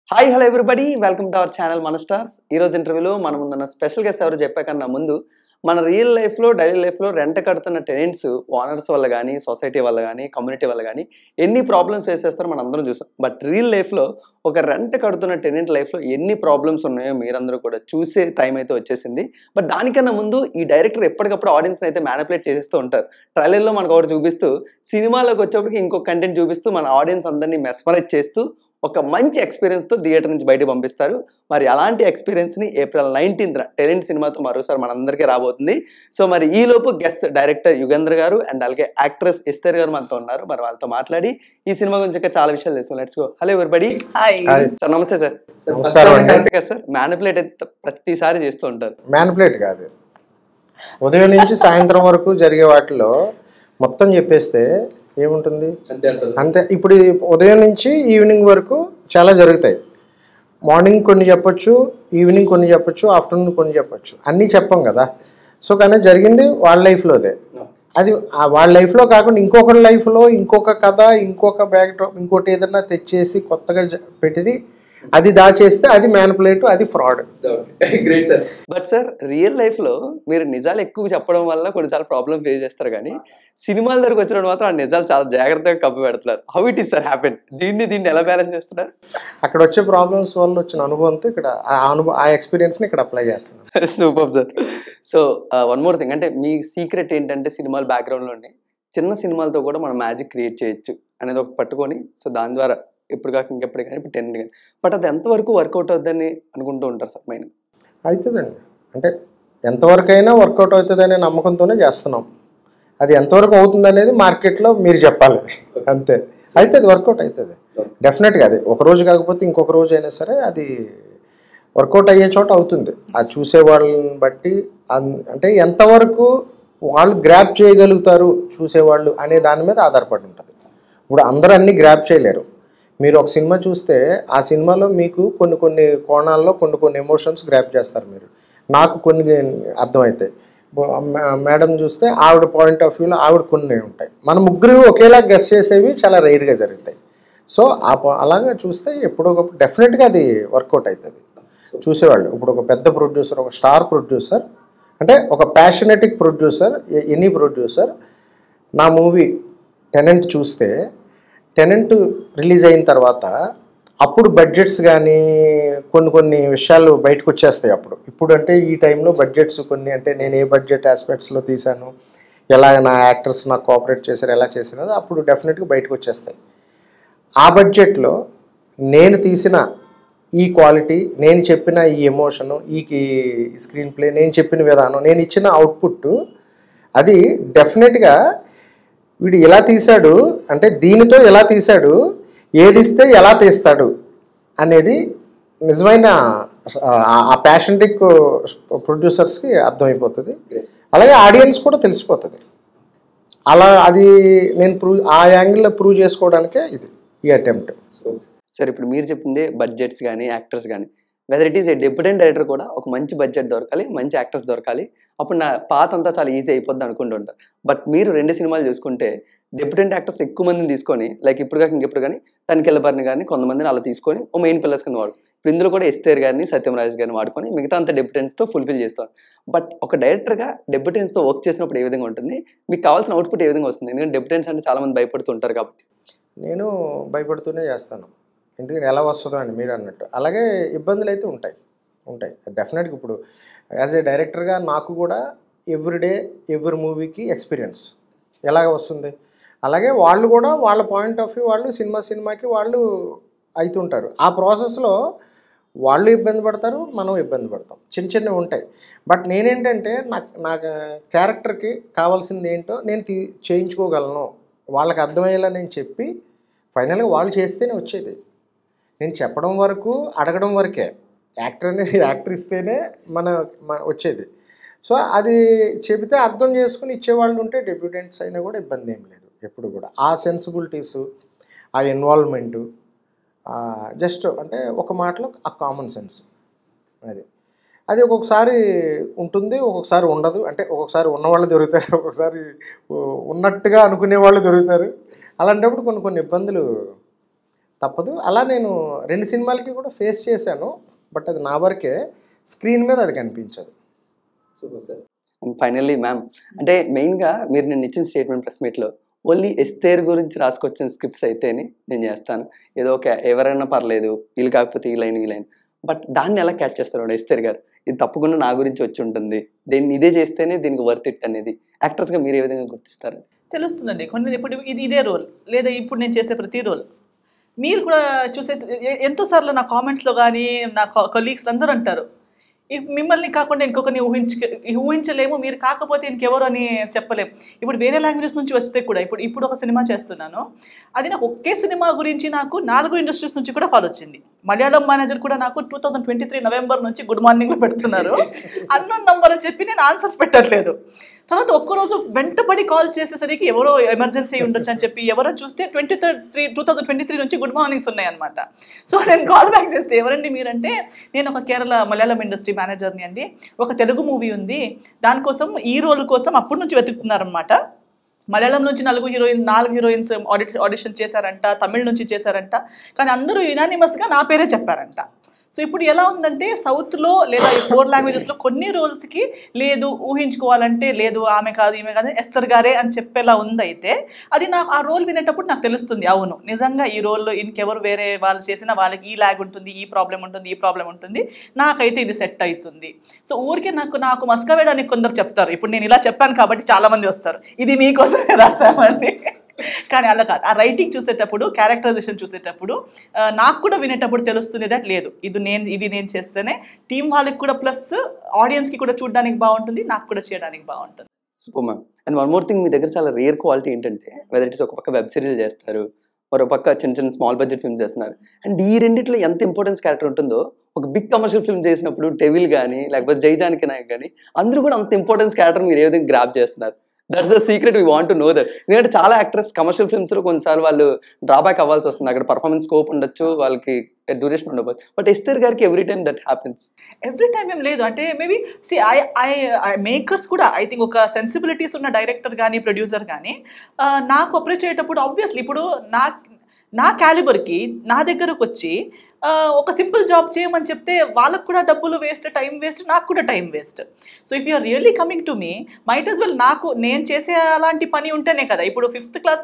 Hi hello everybody welcome to our channel మన stars ఈ రోజు ఇంటర్వ్యూలో మన ముందున్న స్పెషల్ గెస్ట్ ఎవరు చెప్పాకన్నా ముందు మన రియల్ లైఫ్లో డైలీ లైఫ్లో రెంట్ కడుతున్న టెనెంట్స్ ఓనర్స్ వల్ల కానీ సొసైటీ వల్ల కానీ కమ్యూనిటీ వల్ల కానీ ఎన్ని ప్రాబ్లమ్స్ ఫేస్ చేస్తారో మనం అందరం చూసాం బట్ రియల్ లైఫ్లో ఒక రెంట్ కడుతున్న టెనెంట్ లైఫ్లో ఎన్ని ప్రాబ్లమ్స్ ఉన్నాయో మీరందరూ కూడా చూసే టైం అయితే వచ్చేసింది బట్ దానికన్నా ముందు ఈ డైరెక్టర్ ఎప్పటికప్పుడు ఆడియన్స్ అయితే మ్యానిపులేట్ చేసేస్తూ ఉంటారు ట్రైలర్లో మనకు ఒకటి చూపిస్తూ సినిమాలోకి వచ్చేప్పటికి ఇంకో కంటెంట్ చూపిస్తూ మన ఆడియన్స్ అందరినీ మెస్మరైజ్ చేస్తూ ఒక మంచి ఎక్స్పీరియన్స్తో థియేటర్ నుంచి బయటకు పంపిస్తారు మరి అలాంటి ఎక్స్పీరియన్స్ని ఏప్రిల్ నైన్టీన్త్ టెలెంట్ సినిమాతో మరోసారి మనందరికీ రాబోతుంది సో మరి ఈ లోపు గెస్ట్ డైరెక్టర్ యుగేంద్ర గారు అండ్ అలాగే యాక్ట్రెస్ ఎస్తర్ గారు మనతో ఉన్నారు మరి వాళ్ళతో మాట్లాడి ఈ సినిమా గురించి ఇంకా చాలా విషయాలు తెలుసు let's go hello everybody hi hi sir నమస్తే సార్ నమస్కారం అండి. కరెక్ట్ కదా సార్ మ్యానిపులేట్ అయితే ప్రతిసారి చేస్తూ ఉంటారు మ్యానిపులేట్ కాదు ఉదయం నుంచి సాయంత్రం వరకు జరిగే వాటిలో మొత్తం చెప్పేస్తే ఏముంటుంది అంతే ఇప్పుడు ఈ ఉదయం నుంచి ఈవినింగ్ వరకు చాలా జరుగుతాయి మార్నింగ్ కొన్ని చెప్పొచ్చు ఈవినింగ్ కొన్ని చెప్పొచ్చు ఆఫ్టర్నూన్ కొన్ని చెప్పొచ్చు అన్నీ చెప్పం కదా సో కానీ జరిగింది వాళ్ళ లైఫ్లోదే అది ఆ వాళ్ళ లైఫ్లో కాకుండా ఇంకొకరి లైఫ్లో ఇంకొక కథ ఇంకొక బ్యాక్ డ్రాప్ ఇంకోటి ఏదన్నా తెచ్చేసి కొత్తగా జ- పెట్టిది అది దాచేస్తే అది మ్యానిపులేట్ అది fraud great sir but sir real life లో మీరు నిజాలు ఎక్కువ చెప్పడం వల్ల కొన్నిసార్లు ప్రాబ్లమ్ ఫేస్ చేస్తారు కానీ సినిమాల దగ్గరకు వచ్చినప్పుడు మాత్రం ఆ నిజాలు చాలా జాగ్రత్తగా కప్పి పెడతారు how it is sir happen దీన్ని దీన్ని ఎలా బ్యాలెన్స్ చేస్తున్నారు అక్కడ వచ్చే ప్రాబ్లమ్స్ వల్ల వచ్చిన అనుభవంతో ఇక్కడ ఆ అనుభవం ఆ ఎక్స్పీరియన్స్ని ఇక్కడ అప్లై చేస్తున్నాను super sir so one more thing అంటే మీ సీక్రెట్ ఏంటంటే సినిమాల బ్యాక్గ్రౌండ్లోనే చిన్న సినిమాలతో కూడా మనం మ్యాజిక్ క్రియేట్ చేయొచ్చు అనేది ఒక పట్టుకొని సో దాని ద్వారా ఎప్పుడు కాక ఇంకెప్పుడు కానీ ఇప్పుడు టెన్ కానీ బట్ అది ఎంతవరకు వర్కౌట్ అవుతుందని అనుకుంటూ ఉంటారు సార్ మైండ్ అవుతుందండి అంటే ఎంతవరకైనా వర్కౌట్ అవుతుందనే నమ్మకంతోనే చేస్తున్నాం అది ఎంతవరకు అవుతుంది అనేది మార్కెట్లో మీరు చెప్పాలి అంతే అవుతుంది వర్కౌట్ అవుతుంది డెఫినెట్గా అది ఒక రోజు కాకపోతే ఇంకొక రోజు అయినా సరే అది వర్కౌట్ అయ్యే చోట అవుతుంది అది చూసే వాళ్ళని బట్టి అన్- అంటే ఎంతవరకు వాళ్ళు గ్రాప్ చేయగలుగుతారు చూసేవాళ్ళు అనే దాని మీద ఆధారపడి ఉంటుంది ఇప్పుడు అందరూ అన్ని గ్రాప్ చేయలేరు మీరు ఒక సినిమా చూస్తే ఆ సినిమాలో మీకు కొన్ని కొన్ని కోణాల్లో కొన్ని కొన్ని ఎమోషన్స్ గ్రాప్ చేస్తారు మీరు నాకు కొన్ని అర్థమవుతాయి బో- మే- మేడం చూస్తే ఆవిడ పాయింట్ ఆఫ్ వ్యూలో ఆవిడ కొన్ని ఉంటాయి మన ముగ్గురు ఒకేలా గెస్ చేసేవి చాలా రైర్గా జరుగుతాయి సో ఆ ప- అలాగా చూస్తే ఎప్పుడో ఒకప్పుడు డెఫినెట్గా అది వర్కౌట్ అవుతుంది చూసేవాళ్ళు ఇప్పుడు ఒక పెద్ద ప్రొడ్యూసర్ ఒక స్టార్ ప్రొడ్యూసర్ అంటే ఒక ప్యాషనెటిక్ ప్రొడ్యూసర్ ఎనీ ప్రొడ్యూసర్ నా మూవీ టెనెంట్ చూస్తే టెనెంట్ రిలీజ్ అయిన తర్వాత అప్పుడు బడ్జెట్స్ కానీ కొన్ని కొన్ని విషయాలు బయటకు వచ్చేస్తాయి అప్పుడు ఇప్పుడు అంటే ఈ టైంలో బడ్జెట్స్ కొన్ని అంటే నేను ఏ బడ్జెట్ ఆస్పెక్ట్స్లో తీశాను ఎలా నా యాక్టర్స్ నాకు కోఆపరేట్ చేశారు ఎలా చేశారు అప్పుడు డెఫినెట్గా బయటకు వచ్చేస్తాయి ఆ బడ్జెట్లో నేను తీసిన ఈ క్వాలిటీ నేను చెప్పిన ఈ ఎమోషను ఈ స్క్రీన్ ప్లే నేను చెప్పిన విధానం నేను ఇచ్చిన అవుట్పుట్ అది డెఫినెట్గా వీడు ఎలా తీశాడు అంటే దీనితో ఎలా తీశాడు ఏది ఇస్తే ఎలా తీస్తాడు అనేది నిజమైన ఆ- ఆ ప్యాషనటిక్ ప్రొడ్యూసర్స్కి అర్థమైపోతుంది అలాగే ఆడియన్స్ కూడా తెలిసిపోతుంది అలా అది నేను ప్రూవ్ ఆ యాంగిల్లో ప్రూవ్ చేసుకోవడానికే ఇది ఈ అటెంప్ట్ సార్ ఇప్పుడు మీరు చెప్పింది బడ్జెట్స్ కానీ యాక్టర్స్ కానీ whether it is a debutant director కూడా ఒక మంచి బడ్జెట్ దొరకాలి మంచి యాక్టర్స్ దొరకాలి అప్పుడు నా పాత అంతా చాలా ఈజీ అయిపోద్ది అనుకుంటుంటారు బట్ మీరు రెండు సినిమాలు చూసుకుంటే డెప్యూటెంట్ యాక్టర్స్ ఎక్కువ మందిని తీసుకొని లైక్ ఇప్పుడు కాక ఇంకెప్పుడు కానీ తనికెళ్ళబడిని కానీ కొంతమందిని అలా తీసుకొని ఓ మెయిన్ పిల్లర్స్ కింద వాడు ఇప్పుడు ఇందులో కూడా ఎస్తేర్ గారిని సత్యమరాజ్ గారిని వాడుకొని మిగతా అంత డెప్యూటెంట్స్తో ఫుల్ఫిల్ చేస్తారు బట్ ఒక డైరెక్టర్గా డెప్యూటెంట్స్తో వర్క్ చేసినప్పుడు ఏ విధంగా ఉంటుంది మీకు కావాల్సిన అవుట్పుట్ ఏ విధంగా వస్తుంది ఎందుకంటే డెప్యూటెంట్స్ అంటే చాలా మంది భయపడుతుంటారు కాబట్టి నేను భయపడుతూనే చేస్తాను ఎందుకంటే ఎలా వస్తుందో అని మీరు అన్నట్టు అలాగే ఇబ్బందులు అయితే ఉంటాయి ఉంటాయి డెఫినెట్గా ఇప్పుడు యాజ్ ఏ డైరెక్టర్గా నాకు కూడా ఎవ్రీడే ఎవ్రీ మూవీకి ఎక్స్పీరియన్స్ ఎలాగ వస్తుంది అలాగే వాళ్ళు కూడా వాళ్ళ పాయింట్ ఆఫ్ వ్యూ వాళ్ళు సినిమా సినిమాకి వాళ్ళు అవుతుంటారు ఆ ప్రాసెస్లో వాళ్ళు ఇబ్బంది పడతారు మనం ఇబ్బంది పడతాం చిన్న చిన్నవి ఉంటాయి బట్ నేనేంటంటే నాకు నాకు క్యారెక్టర్కి కావాల్సింది ఏంటో నేను తీ చేయించుకోగలను వాళ్ళకి అర్థమయ్యేలా నేను చెప్పి ఫైనల్గా వాళ్ళు చేస్తేనే వచ్చేది నేను చెప్పడం వరకు అడగడం వరకే యాక్టర్ అనేది యాక్టర్ ఇస్తేనే మన మన- వచ్చేది సో అది చెబితే అర్థం చేసుకుని ఇచ్చేవాళ్ళు ఉంటే డెబ్యూటెంట్స్ అయినా కూడా ఇబ్బంది ఏం లేదు ఎప్పుడు కూడా ఆ సెన్సిబిలిటీసు ఆ ఇన్వాల్వ్మెంటు జస్ట్ అంటే ఒక మాటలో ఆ కామన్ సెన్స్ అది అది ఒక్కొక్కసారి ఉంటుంది ఒక్కొక్కసారి ఉండదు అంటే ఒక్కొక్కసారి ఉన్నవాళ్ళు దొరుకుతారు ఒక్కొక్కసారి ఉన్నట్టుగా అనుకునే వాళ్ళు దొరుకుతారు అలాంటప్పుడు కొన్ని కొన్ని ఇబ్బందులు తప్పదు అలా నేను రెండు సినిమాలకి కూడా ఫేస్ చేశాను బట్ అది నా వరకే స్క్రీన్ మీద అది కనిపించదు అండ్ ఫైనల్లీ మ్యామ్ అంటే మెయిన్గా మీరు నేను ఇచ్చిన స్టేట్మెంట్ ప్రెస్ మీట్లో ఓన్లీ ఎస్తేర్ గురించి రాసుకొచ్చిన స్క్రిప్ట్స్ అయితేనే నేను చేస్తాను ఏదో ఒక ఎవరైనా పర్లేదు వీళ్ళు కాకపోతే ఈ లైన్ ఈ లైన్ బట్ దాన్ని ఎలా క్యాచ్ చేస్తారు ఎస్తేర్ గారు ఇది తప్పకుండా నా గురించి వచ్చి ఉంటుంది దీన్ని ఇదే చేస్తేనే దీనికి వర్త్ ఇట్ అనేది యాక్టర్స్గా మీరు ఏ విధంగా గుర్తిస్తారు తెలుస్తుందండి కొన్ని ఇప్పుడు ఇది ఇదే రోల్ లేదా ఇప్పుడు నేను చేసే ప్రతి రోల్ మీరు కూడా చూసే ఎ- ఎంతో సార్లు నా కామెంట్స్లో కానీ నా కొలీగ్స్ అందరూ అంటారు ఇ- మిమ్మల్ని కాకుండా ఇంకొకరిని ఊహించ ఊహించలేము మీరు కాకపోతే ఇంకెవరు అని చెప్పలేము ఇప్పుడు వేరే లాంగ్వేజెస్ నుంచి వస్తే కూడా ఇప్పుడు ఇప్పుడు ఒక సినిమా చేస్తున్నాను అది నాకు ఒకే సినిమా గురించి నాకు నాలుగు ఇండస్ట్రీస్ నుంచి కూడా కాల్ వచ్చింది మలయాళం మేనేజర్ కూడా నాకు two thousand twenty three November నుంచి గుడ్ మార్నింగ్ పెడుతున్నారు అన్నోన్ నంబర్ అని చెప్పి నేను ఆన్సర్స్ పెట్టట్లేదు తర్వాత ఒక్కరోజు వెంటబడి కాల్ చేసేసరికి ఎవరో ఎమర్జెన్సీ ఉండొచ్చు అని చెప్పి ఎవరో చూస్తే twenty three two thousand twenty three నుంచి గుడ్ మార్నింగ్స్ ఉన్నాయన్నమాట సో నేను కాల్ బ్యాక్ చేస్తే ఎవరండి మీరంటే నేను ఒక కేరళ మలయాళం ఇండస్ట్రీ మేనేజర్ని అండి ఒక తెలుగు మూవీ ఉంది దానికోసం ఈ రోల్ కోసం అప్పటి నుంచి వెతుకుతున్నారనమాట మలయాళం నుంచి నలుగురు హీరోయిన్ నాలుగు హీరోయిన్స్ ఆడిట్ ఆడిషన్ చేశారంట తమిళ నుంచి చేశారంట కానీ అందరూ యునానిమస్గా నా పేరే చెప్పారంట సో ఇప్పుడు ఎలా ఉందంటే సౌత్లో లేదా ఈ ఫోర్ లాంగ్వేజెస్లో కొన్ని రోల్స్కి లేదు ఊహించుకోవాలంటే లేదు ఆమె కాదు ఈమె కాదు ఎస్తర్ గారే అని చెప్పేలా ఉంది అయితే అది నాకు ఆ రోల్ వినేటప్పుడు నాకు తెలుస్తుంది అవును నిజంగా ఈ రోల్లో ఇంకెవరు వేరే వాళ్ళు చేసినా వాళ్ళకి ఈ లాగ్ ఉంటుంది ఈ ప్రాబ్లం ఉంటుంది ఈ ప్రాబ్లం ఉంటుంది నాకైతే ఇది సెట్ అవుతుంది సో ఊరికే నాకు నాకు మస్క వేయడానికి కొందరు చెప్తారు ఇప్పుడు నేను ఇలా చెప్పాను కాబట్టి చాలా మంది వస్తారు ఇది మీకోసమే రాసామండి కానీ అలా కాదు ఆ రైటింగ్ చూసేటప్పుడు క్యారెక్టరైజేషన్ చూసేటప్పుడు ఆ, నాకు కూడా వినేటప్పుడు తెలుస్తుంది దట్ లేదు ఇది నేను ఇది నేను చేస్తేనే టీం వాళ్ళకి కూడా ప్లస్ ఆడియన్స్కి కూడా చూడడానికి బాగుంటుంది నాకు కూడా చేయడానికి బాగుంటుంది super ma'am and one more thing మీ దగ్గర చాలా రేర్ క్వాలిటీ ఏంటంటే వెదర్ ఇట్స్ ఒక పక్క వెబ్ సిరీస్ చేస్తారు మరో పక్క చిన్న చిన్న స్మాల్ బడ్జెట్ ఫిల్మ్స్ చేస్తున్నారు అండ్ ఈ రెండిట్లో ఎంత ఇంపార్టెన్స్ క్యారెక్టర్ ఉంటుందో ఒక బిగ్ కమర్షియల్ ఫిల్మ్ చేసినప్పుడు డెవిల్ కానీ లేకపోతే జై జానకి నాయక్ కానీ అందరూ కూడా అంత ఇంపార్టెన్స్ క్యారెక్టర్ మీరు ఏ విధంగా గ్రాప్ చేస్తున్నారు that's the secret we want to know that ఎందుకంటే చాలా యాక్టర్స్ కమర్షియల్ ఫిల్మ్స్ లో కొన్నిసార్లు వాళ్ళు డ్రాబ్యాక్ అవ్వాల్సి వస్తుంది అక్కడ పర్ఫార్మెన్స్ స్కోప్ ఉండొచ్చు వాళ్ళకి డ్యూరేషన్ ఉండవచ్చు బట్ ఎస్తర్ గారికి every time that happens every time ఏం లేదు అంటే maybe see I I makers కూడా ఐ థింక్ ఒక సెన్సిబిలిటీస్ ఉన్న డైరెక్టర్ కానీ ప్రొడ్యూసర్ కానీ ఆ, నాకు అప్రోచ్ అయ్యేటప్పుడు ఆబ్వియస్లీ ఇప్పుడు నా నా క్యాలిబర్కి నా దగ్గరకు వచ్చి ఆ, ఒక సింపుల్ జాబ్ చేయమని చెప్తే వాళ్ళకు కూడా డబ్బులు వేస్ట్ టైం వేస్ట్ నాకు కూడా time waste so if you're really coming to me might as well నాకు నేను చేసే అలాంటి పని ఉంటేనే కదా ఇప్పుడు ఫిఫ్త్ క్లాస్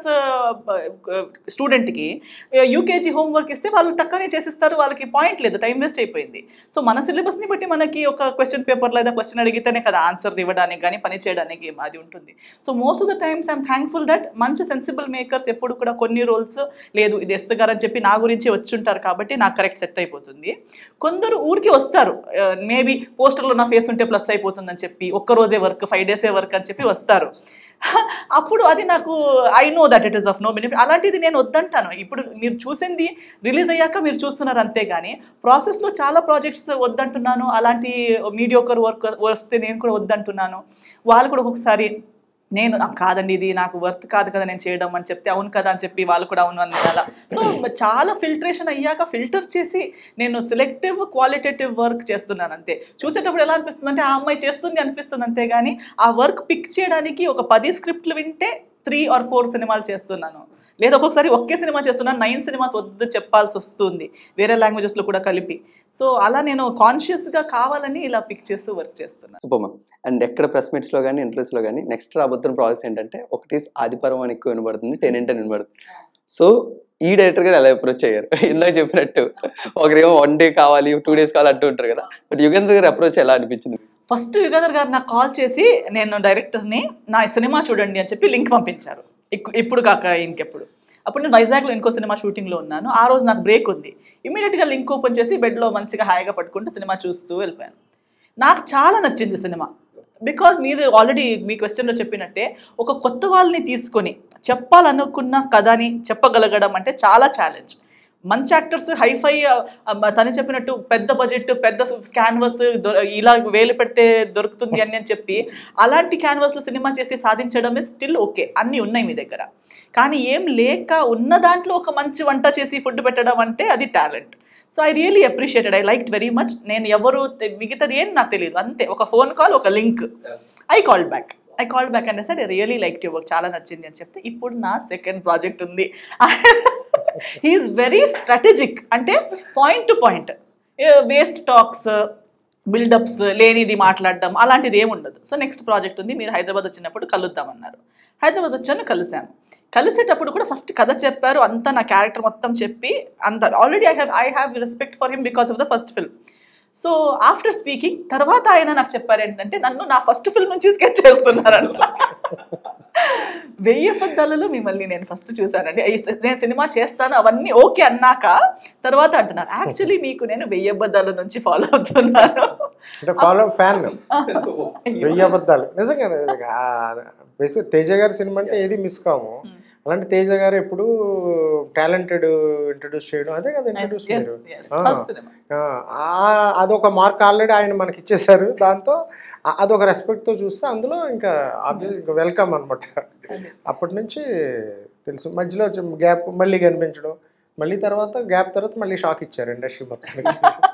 స్టూడెంట్కి యూకేజీ హోంవర్క్ ఇస్తే వాళ్ళు టక్కనే చేసిస్తారు వాళ్ళకి పాయింట్ లేదు టైం వేస్ట్ అయిపోయింది సో మన సిలబస్ని బట్టి మనకి ఒక క్వశ్చన్ పేపర్ లేదా క్వశ్చన్ అడిగితేనే కదా ఆన్సర్ ఇవ్వడానికి కానీ పని చేయడానికి అది ఉంటుంది so most of the times I'm thankful that మంచి సెన్సిబుల్ మేకర్స్ ఎప్పుడు కూడా కొన్ని రోల్స్ లేదు ఇది ఎస్తుగారు అని చెప్పి నా గురించి వచ్చి ఉంటారు కాబట్టి నాకు కరెక్ట్ సెట్ అయిపోతుంది కొందరు ఊరికి వస్తారు మేబీ పోస్టర్లో నా ఫేస్ ఉంటే ప్లస్ అయిపోతుందని చెప్పి ఒక్క రోజే వర్క్ ఫైవ్ డేసే వర్క్ అని చెప్పి వస్తారు అప్పుడు అది నాకు I know that it is of no benefit అలాంటిది నేను వద్దంటాను ఇప్పుడు మీరు చూసింది రిలీజ్ అయ్యాక మీరు చూస్తున్నారు అంతే కానీ ప్రాసెస్లో చాలా ప్రాజెక్ట్స్ వద్దంటున్నాను అలాంటి మీడియోకర్ వర్క్ వస్తే నేను కూడా వద్దంటున్నాను వాళ్ళు కూడా ఒక్కొక్కసారి నేను "ఆ, కాదండి ఇది నాకు వర్త్ కాదు కదా నేను చేయడం అని చెప్తే అవును కదా అని చెప్పి వాళ్ళు కూడా అవును అని అలా సో చాలా ఫిల్టరేషన్ అయ్యాక ఫిల్టర్ చేసి నేను సెలెక్టివ్ క్వాలిటేటివ్ వర్క్ చేస్తున్నాను అంతే చూసేటప్పుడు ఎలా అనిపిస్తుంది అంటే ఆ అమ్మాయి చేస్తుంది అనిపిస్తుంది అంతే కానీ ఆ వర్క్ పిక్ చేయడానికి ఒక పది స్క్రిప్ట్లు వింటే త్రీ ఆర్ ఫోర్ సినిమాలు చేస్తున్నాను లేదా ఒక్కొక్కసారి ఒకే సినిమా చేస్తున్నాను నైన్ సినిమాస్ వద్దు చెప్పాల్సి వస్తుంది వేరే లాంగ్వేజెస్లో కూడా కలిపి సో అలా నేను కాన్షియస్గా కావాలని ఇలా పిక్ చేస్తూ వర్క్ చేస్తున్నాను సూపర్ మ్యామ్ అండ్ ఎక్కడ ప్రెస్ మీట్స్ లో కానీ ఇంటర్వ్యూస్ లో కానీ నెక్స్ట్ రాబోతున్న ప్రాసెస్ ఏంటంటే ఒకటి ఆదిపర్వం అని ఎక్కువ వినబడుతుంది టెనెంట్ అని వినబడుతుంది సో ఈ డైరెక్టర్ గారు ఎలా అప్రోచ్ అయ్యారు ఇందాక చెప్పినట్టు ఒకరేమో వన్ డే కావాలి టూ డేస్ కావాలి అంటూ ఉంటారు కదా బట్ యుగేంద్ర గారి అప్రోచ్ ఎలా అనిపించింది ఫస్ట్ యుగంధర్ గారు నాకు కాల్ చేసి నేను డైరెక్టర్ని నా ఈ సినిమా చూడండి అని చెప్పి లింక్ పంపించారు ఇక్- ఇప్పుడు కాక ఇంకెప్పుడు అప్పుడు నేను వైజాగ్లో ఇంకో సినిమా షూటింగ్లో ఉన్నాను ఆ రోజు నాకు బ్రేక్ ఉంది ఇమీడియట్గా లింక్ ఓపెన్ చేసి బెడ్లో మంచిగా హాయిగా పట్టుకుంటూ సినిమా చూస్తూ వెళ్ళిపోయాను నాకు చాలా నచ్చింది సినిమా బికాజ్ మీరు ఆల్రెడీ మీ క్వశ్చన్లో చెప్పినట్టే ఒక కొత్త వాళ్ళని తీసుకొని చెప్పాలనుకున్న కథని చెప్పగలగడం అంటే చాలా ఛాలెంజ్ మంచి యాక్టర్స్ హైఫై తను చెప్పినట్టు పెద్ద బడ్జెట్ పెద్ద క్యాన్వస్ ఇలా వేలు పెడితే దొరుకుతుంది అని అని చెప్పి అలాంటి క్యాన్వాస్లో సినిమా చేసి సాధించడమే స్టిల్ ఓకే అన్నీ ఉన్నాయి మీ దగ్గర కానీ ఏం లేక ఉన్న దాంట్లో ఒక మంచి వంట చేసి ఫుడ్ పెట్టడం అంటే అది talent so I really appreciated I like very much నేను ఎవరు తె- మిగతాది ఏం నాకు తెలియదు అంతే ఒక ఫోన్ కాల్ ఒక link I call back I call back అంటే sir I really like your work చాలా నచ్చింది అని చెప్తే ఇప్పుడు నా సెకండ్ ప్రాజెక్ట్ ఉంది హీఈస్ వెరీ స్ట్రాటజిక్ అంటే point to point waste talks buildups లేనిది మాట్లాడడం అలాంటిది ఏమి ఉండదు సో నెక్స్ట్ ప్రాజెక్ట్ ఉంది మీరు హైదరాబాద్ వచ్చినప్పుడు కలుద్దామన్నారు హైదరాబాద్ వచ్చాను కలిశాను కలిసేటప్పుడు కూడా ఫస్ట్ కథ చెప్పారు అంతా నా క్యారెక్టర్ మొత్తం చెప్పి అంత already I have I have respect for him because of the first film so after speaking తర్వాత ఆయన నాకు చెప్పారు ఏంటంటే నన్ను నా ఫస్ట్ ఫిల్మ్ నుంచి స్కెచ్ చేస్తున్నారంట వెయ్యి అబద్ధాలలో మిమ్మల్ని నేను ఫస్ట్ చూశానండి ఈ సి- నేను సినిమా చేస్తాను అవన్నీ ఓకే అన్నాక తర్వాత అంటున్నారు యాక్చువల్లీ మీకు నేను వెయ్యి అబద్ధాల నుంచి ఫాలో అవుతున్నాను అంటే ఫాలో ఫ్యాన్ అయ్యో. వెయ్యి అబద్ధాలు నిజంగా బేసిక్ తేజ గారి సినిమా అంటే ఏది మిస్ కాము అలాంటి తేజ గారు ఎప్పుడు టాలెంటెడ్ ఇంట్రడ్యూస్ చేయడం అదే కదా ఇంట్రడ్యూస్ Yes, చేయడం yes. ఆ. First cinema. ఆ, ఆ- అదొక మార్క్ ఆల్రెడీ ఆయన మనకి ఇచ్చేశారు దాంతో ఆ- అదొక రెస్పెక్ట్తో చూస్తే అందులో ఇంకా ఆబ్వియస్ ఇంకా వెల్కమ్ అనమాట అప్పటి నుంచి తెలుసు మధ్యలో గ్యాప్ మళ్ళీ కనిపించడం మళ్ళీ తర్వాత గ్యాప్ తర్వాత మళ్ళీ షాక్ ఇచ్చారు ఇండస్ట్రీ మొత్తానికి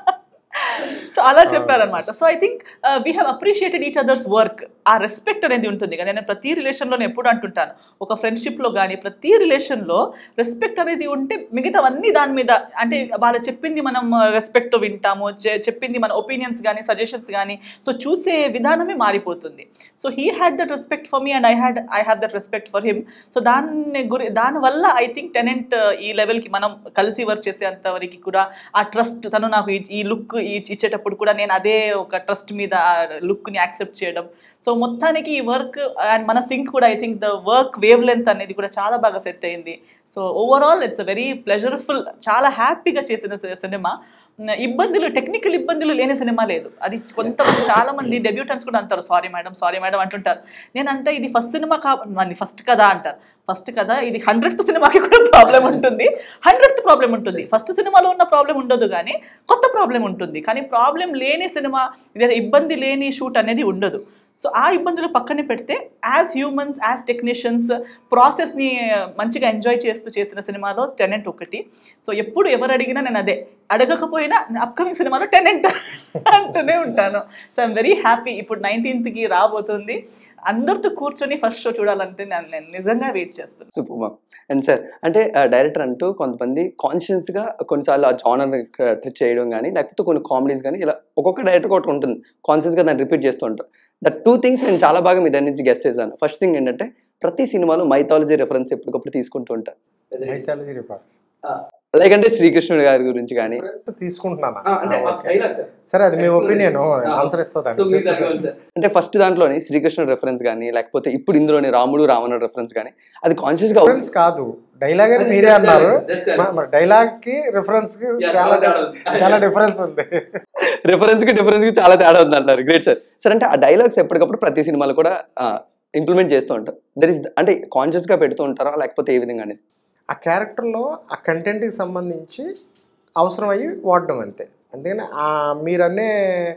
సో అలా చెప్పారనమాట so I think we have appreciated each others work ఆ రెస్పెక్ట్ అనేది ఉంటుంది కదా నేను ప్రతి రిలేషన్లో ఎప్పుడు అంటుంటాను ఒక ఫ్రెండ్షిప్లో కానీ ప్రతి రిలేషన్లో రెస్పెక్ట్ అనేది ఉంటే మిగతావన్నీ దాని మీద అంటే వాళ్ళు చెప్పింది మనం రెస్పెక్ట్తో వింటాము చె- చెప్పింది మన ఒపీనియన్స్ కానీ సజెషన్స్ కానీ సో చూసే విధానమే మారిపోతుంది so he had that respect for me and I had I have that respect for him so దాన్ని గురి దానివల్ల ఐ థింక్ టెనెంట్ ఈ లెవెల్కి మనం కలిసి వర్క్ చేసేంత వరకు కూడా ఆ ట్రస్ట్ తను నాకు ఈ- ఈ లుక్ ఇచ్చేటప్పుడు కూడా నేను అదే ఒక ట్రస్ట్ మీద ఆ లుక్ని యాక్సెప్ట్ చేయడం సో మొత్తానికి ఈ వర్క్ అండ్ మన సింక్ కూడా I think the work wave length అనేది కూడా చాలా బాగా సెట్ అయింది so overall it's a very pleasureful చాలా హ్యాపీగా చేసిన సి- సినిమా న- ఇబ్బందులు టెక్నికల్ ఇబ్బందులు లేని సినిమా లేదు అది కొంతమంది చాలా మంది డెబ్యూటెంట్స్ కూడా అంటారు సారీ మేడం సారీ మేడం అంటుంటారు నేను అంటే ఇది ఫస్ట్ సినిమా కా మన ఫస్ట్ కదా అంటారు ఫస్ట్ కదా ఇది హండ్రెడ్త్ సినిమాకి కూడా ప్రాబ్లం ఉంటుంది హండ్రెడ్త్ ప్రాబ్లం ఉంటుంది ఫస్ట్ సినిమాలో ఉన్న ప్రాబ్లం ఉండదు కానీ కొత్త ప్రాబ్లం ఉంటుంది కానీ ప్రాబ్లం లేని సినిమా లేదా ఇబ్బంది లేని షూట్ అనేది ఉండదు సో ఆ ఇబ్బందులు పక్కన పెడితే యాజ్ హ్యూమన్స్ యాజ్ టెక్నీషియన్స్ ప్రాసెస్ని మంచిగా ఎంజాయ్ చేస్తూ చేసిన సినిమాలో టెనెంట్ ఒకటి సో ఎప్పుడు ఎవరు అడిగినా నేను అదే అడగకపోయినా అప్కమింగ్ సినిమాలో టెనెంట్ అంటూనే ఉంటాను సో ఐఎమ్ వెరీ హ్యాపీ ఇప్పుడు నైన్టీన్త్కి రాబోతుంది అందరితో కూర్చొని ఫస్ట్ షో చూడాలంటే నేను నేను నిజంగా వెయిట్ చేస్తాను సూపర్ మ్యామ్ అండ్ సార్ అంటే డైరెక్టర్ అంటూ కొంతమంది కాన్షియస్గా కొన్నిసార్లు ఆ జానర్ టచ్ చేయడం కానీ లేకపోతే కొన్ని కామెడీస్ కానీ ఇలా ఒక్కొక్క డైరెక్టర్ ఒకటి ఉంటుంది కాన్షియస్గా దాన్ని రిపీట్ చేస్తూ ఉంటారు దట్ టూ థింగ్స్ నేను చాలా బాగా మీ దాని నుంచి గెస్ట్ చేశాను ఫస్ట్ థింగ్ ఏంటంటే ప్రతి సినిమాలో మైథాలజీ రెఫరెన్స్ ఎప్పటికప్పుడు తీసుకుంటూ ఉంటారు మైథాలజీ రిఫరెన్స్ లైక్ అంటే శ్రీకృష్ణుడి గారి గురించి కానీ తీసుకుంటున్నానా అంటే ఓకే. సరే అది మీ ఒపీనియన్ ఆన్సర్ ఇస్తుంది అంటే ఫస్ట్ దాంట్లోని శ్రీకృష్ణుడు రెఫరెన్స్ కానీ లేకపోతే ఇప్పుడు ఇందులోని రాముడు రావణుడు రెఫరెన్స్ కానీ అది కాన్షియస్ గా రిఫరెన్స్ కాదు డైలాగ్ అని మీరే అన్నారు మ- మరి డైలాగ్ కి రిఫరెన్స్ కి చాలా చాలా డిఫరెన్స్ ఉంది రిఫరెన్స్ కి డిఫరెన్స్ కి చాలా తేడా ఉంది అంటారు గ్రేట్ సార్ సార్ అంటే ఆ డైలాగ్స్ ఎప్పటికప్పుడు ప్రతి సినిమాలో కూడా ఇంప్లిమెంట్ చేస్తూ ఉంటారు దర్ ఇస్ అంటే కాన్షియస్ గా పెడుతూ ఉంటారా లేకపోతే ఏ విధంగా అనేది ఆ క్యారెక్టర్లో ఆ కంటెంట్కి సంబంధించి అవసరం అయ్యి వాడడం అంతే అందుకని ఆ మీరనే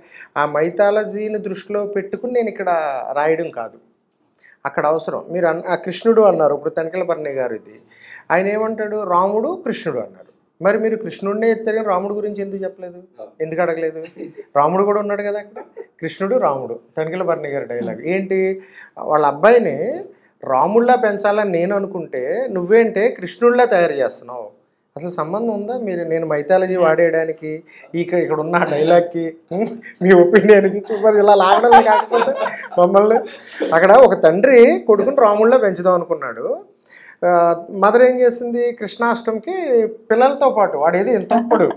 ఆ మైథాలజీని దృష్టిలో పెట్టుకుని నేను ఇక్కడ రాయడం కాదు అక్కడ అవసరం మీరు అన్న ఆ కృష్ణుడు అన్నారు ఇప్పుడు తనికెల భరణి గారు ఇది ఆయన ఏమంటాడు రాముడు కృష్ణుడు అన్నాడు మరి మీరు కృష్ణుడినే ఎత్తారు కానీ రాముడు గురించి ఎందుకు చెప్పలేదు ఎందుకు అడగలేదు రాముడు కూడా ఉన్నాడు కదా అక్కడ కృష్ణుడు రాముడు తనికెల భరణి గారి డైలాగ్ ఏంటి వాళ్ళ అబ్బాయిని రాముడిలా పెంచాలని నేను అనుకుంటే నువ్వేంటే కృష్ణుడిలా తయారు చేస్తున్నావు అసలు సంబంధం ఉందా మీరు నేను మైథాలజీ వాడేయడానికి ఇక్కడ ఇక్కడ ఉన్న డైలాగ్కి ఉమ్, మీ ఒపీనియన్కి చూపర్ ఇలా లాగడం కాకపోతే మమ్మల్ని అక్కడ ఒక తండ్రి కొడుకుని రాముడిలో పెంచుదాం అనుకున్నాడు ఆ, మదర్ ఏం చేసింది కృష్ణాష్టమికి పిల్లలతో పాటు వాడు ఏది ఎంతప్పుడు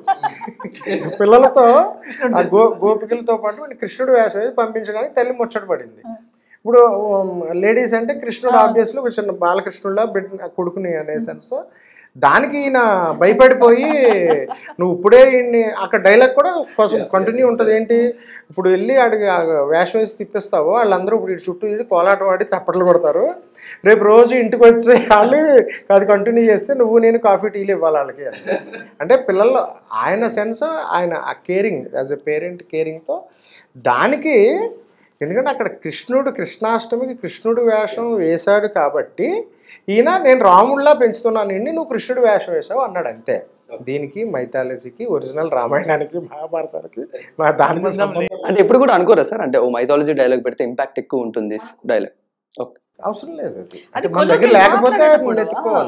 పిల్లలతో ఆ గో గోపికలతో పాటు వాడిని కృష్ణుడు వేషం వేసి పంపించడానికి తల్లి ముచ్చట పడింది ఇప్పుడు లేడీస్ అంటే కృష్ణుడు ఆబ్వియస్లీ ఒక చిన్న బాలకృష్ణుడులా బిడ్డ కొడుకుని అనే సెన్స్తో దానికి ఈయన భయపడిపోయి నువ్వు ఇప్పుడే ఈయన్ని అక్కడ డైలాగ్ కూడా కొంచెం కంటిన్యూ ఉంటుంది ఏంటి ఇప్పుడు వెళ్ళి అడిగి ఆ వేషం వేసి తిప్పిస్తావు వాళ్ళందరూ ఇప్పుడు ఇటు చుట్టూ ఇటు కోలాటం ఆడి తప్పట్లు కొడతారు రేపు రోజు ఇంటికి వచ్చి వాళ్ళు అది కంటిన్యూ చేస్తే నువ్వు నేను కాఫీ టీలు ఇవ్వాలి వాళ్ళకి అని. అంటే పిల్లల్లో ఆయన సెన్స్ ఆయన ఆ కేరింగ్ యాజ్ ఎ పేరెంట్ కేరింగ్తో దానికి ఎందుకంటే అక్కడ కృష్ణుడు కృష్ణాష్టమికి కృష్ణుడు వేషం వేశాడు కాబట్టి ఈయన నేను రాముడిలా పెంచుతున్నాను నిన్ను నువ్వు కృష్ణుడు వేషం వేసావు అన్నాడు అంతే దీనికి మైథాలజీకి ఒరిజినల్ రామాయణానికి మహాభారతానికి నా దానికి సంబంధం అంటే ఎప్పుడు కూడా అనుకోరా సార్ అంటే ఓ మైథాలజీ డైలాగ్ పెడితే ఇంపాక్ట్ ఎక్కువ ఉంటుంది డైలాగ్ ఓకే అవసరం లేదు అది అది అంటే మన దగ్గర colloquial లేకపోతే మాట్లాడేటప్పుడు, నువ్వు ఎత్తుకోవాలి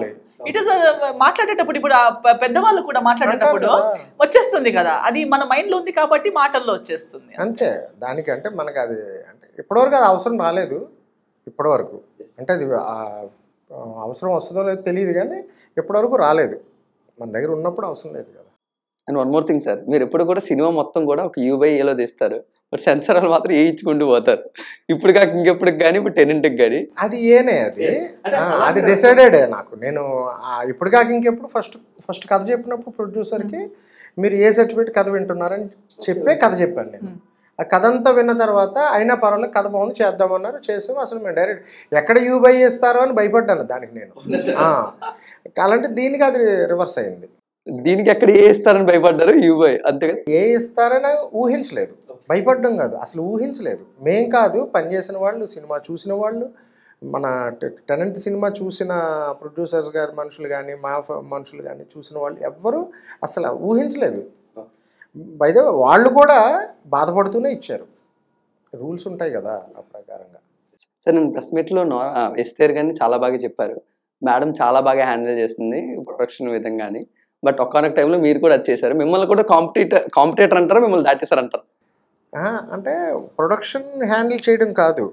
ఇట్ ఇస్ మాట్లాడేటప్పుడు ఇప్పుడు ఆ పె- పెద్దవాళ్ళు కూడా మాట్లాడేటప్పుడు అంటారు కదా. వచ్చేస్తుంది కదా అది మన మైండ్ లో ఉంది కాబట్టి మాటల్లో వచ్చేస్తుంది అంతే దానికి అంటే మనకి అది అంటే ఇప్పటివరకు అది అవసరం రాలేదు ఇప్పటివరకు అంటే అది ఆ, ఆ, అవసరం వస్తుందో లేదో తెలియదు కానీ ఇప్పటివరకు రాలేదు మన దగ్గర ఉన్నప్పుడు అవసరం లేదు కదా and one more thing sir మీరు ఎప్పుడు కూడా సినిమా మొత్తం కూడా ఒక యూబై ఏలో తీస్తారు బట్ సెన్సర్ వాళ్ళు మాత్రం ఏ ఇచ్చుకుంటూ పోతారు ఇప్పుడు కాక ఇంకెప్పటికి కానీ ఇప్పుడు టెనెంట్కి కానీ అది ఏనే అది Yes. అంటే ఆ, అలాంటి అది response- డిసైడెడ్ నాకు నేను ఆ, ఇప్పుడు కాక ఇంకెప్పుడు ఫస్ట్ ఫస్ట్ కథ చెప్పినప్పుడు ప్రొడ్యూసర్కి మీరు ఏ సర్టిఫికేట్ కథ వింటున్నారని చెప్పే కథ చెప్పాను నేను Hmm. ఆ కథ అంతా విన్న తర్వాత అయినా పర్వాలేదు కథ బాగుంది చేద్దామన్నారు చేసాము అసలు మేము డైరెక్ట్ ఎక్కడ యూ బై చేస్తారో అని భయపడ్డాను దానికి నేను ఆ, అలాంటి దీనికి అది రివర్స్ అయింది దీనికి ఎక్కడ ఏ ఇస్తారని భయపడ్డారు యూబై అంతే కదా ఏ ఇస్తారని ఊహించలేదు భయపడడం కాదు అసలు ఊహించలేదు మేం కాదు పనిచేసిన వాళ్ళు సినిమా చూసిన వాళ్ళు మన టెనెంట్ సినిమా చూసిన ప్రొడ్యూసర్స్ గారి మనుషులు కానీ మా ఫ- మనుషులు కానీ చూసిన వాళ్ళు ఎవ్వరూ అసలు ఊహించలేదు బైదే వాళ్ళు కూడా బాధపడుతూనే ఇచ్చారు రూల్స్ ఉంటాయి కదా ఆ ప్రకారంగా సార్ నేను ప్రెస్ మీట్లో నో ఎస్తేర్ కానీ చాలా బాగా చెప్పారు మేడం చాలా బాగా హ్యాండిల్ చేస్తుంది ప్రొడక్షన్ విధంగా అని బట్ ఒక్కనొక టైంలో మీరు కూడా అది చేశారు మిమ్మల్ని కూడా కాంపిటేటర్ కాంపిటేటర్ అంటారా మిమ్మల్ని దాటేశారు అంటారు ఆ, అంటే ప్రొడక్షన్ హ్యాండిల్ చేయడం కాదు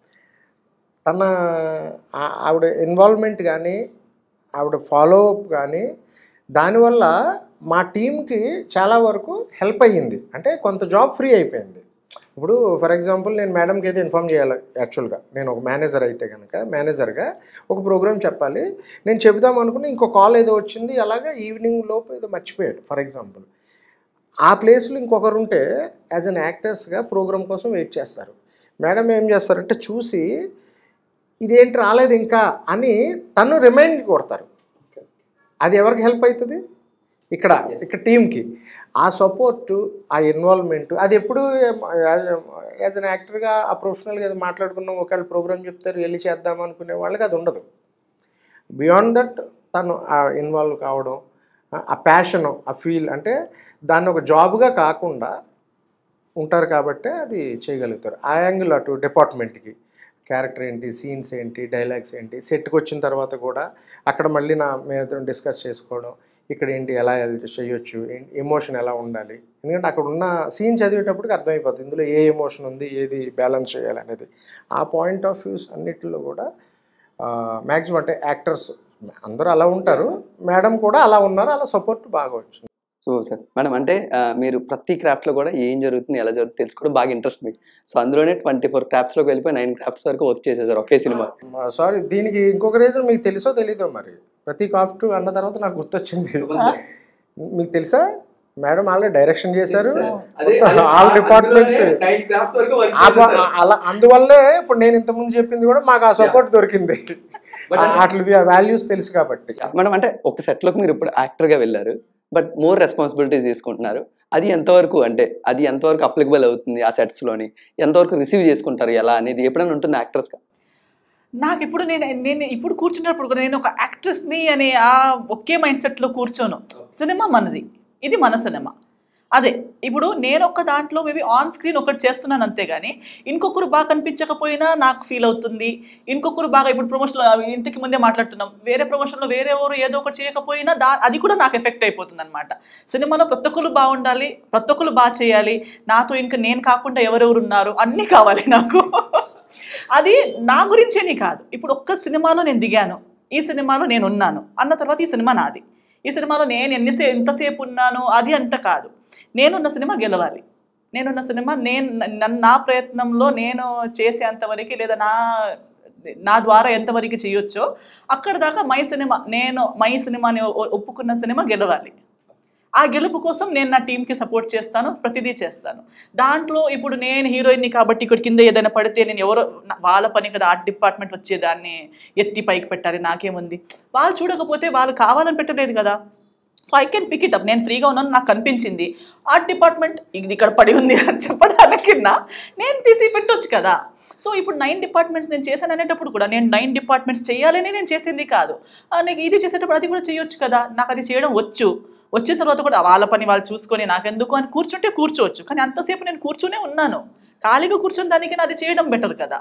తన ఆ- ఆవిడ ఇన్వాల్వ్మెంట్ కానీ ఆవిడ ఫాలో అప్ కానీ దానివల్ల మా టీంకి చాలా వరకు హెల్ప్ అయ్యింది అంటే కొంత జాబ్ ఫ్రీ అయిపోయింది ఇప్పుడు ఫర్ ఎగ్జాంపుల్ నేను మేడంకి అయితే ఇన్ఫామ్ చేయాలి యాక్చువల్గా నేను ఒక మేనేజర్ అయితే కనుక మేనేజర్గా ఒక ప్రోగ్రామ్ చెప్పాలి నేను చెబుదాం అనుకుని ఇంకో కాల్ ఏదో వచ్చింది అలాగా ఈవినింగ్ లోపు ఏదో మర్చిపోయాడు ఫర్ ఎగ్జాంపుల్ ఆ ప్లేస్లో ఇంకొకరు ఉంటే యాజ్ అన్ యాక్టర్స్గా ప్రోగ్రామ్ కోసం వెయిట్ చేస్తారు మేడం ఏం చేస్తారంటే చూసి ఇదేంటి రాలేదు ఇంకా అని తను రిమైండ్ కొడతారు అది ఎవరికి హెల్ప్ అవుతుంది ఇక్కడ ఇక్కడ టీంకి ఆ సపోర్టు ఆ ఇన్వాల్వ్మెంట్ అది ఎప్పుడు యాజ్ అన్ యాక్టర్గా ఆ ప్రొఫెషనల్గా ఏదో మాట్లాడుకున్నాం ఒకవేళ ప్రోగ్రామ్ చెప్తారు వెళ్ళి చేద్దాం అనుకునే వాళ్ళకి అది ఉండదు బియాండ్ దట్ తను ఇన్వాల్వ్ కావడం ఆ- ఆ ప్యాషన్ ఆ ఫీల్ అంటే దాన్ని ఒక జాబ్గా కాకుండా ఉంటారు కాబట్టి అది చేయగలుగుతారు ఆ యాంగిల్ అటు డిపార్ట్మెంట్కి క్యారెక్టర్ ఏంటి సీన్స్ ఏంటి డైలాగ్స్ ఏంటి సెట్కి వచ్చిన తర్వాత కూడా అక్కడ మళ్ళీ నా మీద డిస్కస్ చేసుకోవడం ఇక్కడ ఏంటి ఎలా చేయొచ్చు ఎమోషన్ ఎలా ఉండాలి ఎందుకంటే అక్కడ ఉన్న సీన్ చదివేటప్పటికి అర్థమైపోతుంది ఇందులో ఏ ఎమోషన్ ఉంది ఏది బ్యాలెన్స్ చేయాలి అనేది ఆ పాయింట్ ఆఫ్ వ్యూస్ అన్నిటిలో కూడా మ్యాక్సిమం అంటే యాక్టర్స్ అందరూ అలా ఉంటారు మేడం కూడా అలా ఉన్నారు అలా సపోర్ట్ బాగా వచ్చింది సో సార్ మేడం అంటే ఆ, మీరు ప్రతి క్రాఫ్ట్లో కూడా ఏం జరుగుతుంది ఎలా జరుగుతుంది తెలుసుకోవడం బాగా ఇంట్రెస్ట్ మీకు సో అందులోనే ట్వంటీ ఫోర్ క్రాఫ్ట్స్లోకి వెళ్ళిపోయి నైన్ క్రాఫ్ట్స్ వరకు వర్క్ చేసేసారు ఒకే సినిమా సారీ దీనికి ఇంకొక రీజన్ మీకు తెలుసో తెలీదో మరి ప్రతి కాఫ్ట్ అన్న తర్వాత నాకు గుర్తొచ్చింది మీకు తెలుసా మేడం ఆల్రెడీ డైరెక్షన్ చేశారు ఆల్ డిపార్ట్మెంట్స్ ఆ ప- అలా అందువల్లే ఇప్పుడు నేను ఇంతకుముందు చెప్పింది కూడా మాకు ఆ సపోర్ట్ దొరికింది అట్లా వాల్యూస్ తెలుసు కాబట్టి మేడం అంటే ఒక సెట్లోకి మీరు ఇప్పుడు యాక్టర్గా వెళ్ళారు బట్ మోర్ రెస్పాన్సిబిలిటీస్ తీసుకుంటున్నారు అది ఎంతవరకు అంటే అది ఎంతవరకు అప్లికబుల్ అవుతుంది ఆ సెట్స్లోని ఎంతవరకు రిసీవ్ చేసుకుంటారు ఎలా అనేది ఎప్పుడైనా ఉంటుంది యాక్టర్స్గా నాకు ఇప్పుడు నేను నేను ఇప్పుడు కూర్చున్నప్పుడు కూడా నేను ఒక యాక్ట్రెస్ని అనే ఆ ఒకే మైండ్ సెట్లో కూర్చోను సినిమా మనది ఇది మన సినిమా అదే ఇప్పుడు నేను ఒక దాంట్లో మేబీ ఆన్ స్క్రీన్ ఒకటి చేస్తున్నాను అంతేగాని ఇంకొకరు బాగా కనిపించకపోయినా నాకు ఫీల్ అవుతుంది ఇంకొకరు బాగా ఇప్పుడు ప్రమోషన్లో ఇంతకు ముందే మాట్లాడుతున్నాం వేరే ప్రమోషన్లో వేరే ఎవరు ఏదో ఒకటి చేయకపోయినా దా అది కూడా నాకు ఎఫెక్ట్ అయిపోతుంది అనమాట సినిమాలో ప్రతి ఒక్కరు బాగుండాలి ప్రతి ఒక్కరు బాగా చేయాలి నాతో ఇంకా నేను కాకుండా ఎవరెవరు ఉన్నారు అన్నీ కావాలి నాకు అది నా గురించేని కాదు ఇప్పుడు ఒక్క సినిమాలో నేను దిగాను ఈ సినిమాలో నేను ఉన్నాను అన్న తర్వాత ఈ సినిమా నాది ఈ సినిమాలో నేను ఎన్నిసే ఎంతసేపు ఉన్నాను అది అంత కాదు నేనున్న సినిమా గెలవాలి నేనున్న సినిమా నేను నన్ను నా ప్రయత్నంలో నేను చేసేంత వరకు లేదా నా నా ద్వారా ఎంతవరకు చేయొచ్చో అక్కడ దాకా మై సినిమా నేను మై సినిమాని ఒ- ఒప్పుకున్న సినిమా గెలవాలి ఆ గెలుపు కోసం నేను నా టీంకి సపోర్ట్ చేస్తాను ప్రతిదీ చేస్తాను దాంట్లో ఇప్పుడు నేను హీరోయిన్ని కాబట్టి ఇక్కడ కింద ఏదైనా పడితే నేను ఎవరో నా- వాళ్ళ పని కదా ఆర్ట్ డిపార్ట్మెంట్ వచ్చేదాన్ని ఎత్తి పైకి పెట్టాలి నాకేముంది వాళ్ళు చూడకపోతే వాళ్ళు కావాలని పెట్టలేదు కదా so I can pick it up నేను ఫ్రీగా ఉన్నాను నాకు కనిపించింది ఆర్ట్ డిపార్ట్మెంట్ ఇది ఇక్కడ పడి ఉంది అని చెప్పడానికి నేను తీసి పెట్టొచ్చు కదా సో ఇప్పుడు నైన్ డిపార్ట్మెంట్స్ నేను చేశాను అనేటప్పుడు కూడా నేను నైన్ డిపార్ట్మెంట్స్ చేయాలని నేను చేసింది కాదు ఆ, నాకు ఇది చేసేటప్పుడు అది కూడా చేయొచ్చు కదా నాకు అది చేయడం వచ్చు వచ్చిన తర్వాత కూడా వాళ్ళ పని వాళ్ళు చూసుకొని నాకెందుకు అని కూర్చుంటే కూర్చోవచ్చు కానీ అంతసేపు నేను కూర్చునే ఉన్నాను ఖాళీగా కూర్చుని దానికి అది చేయడం బెటర్ కదా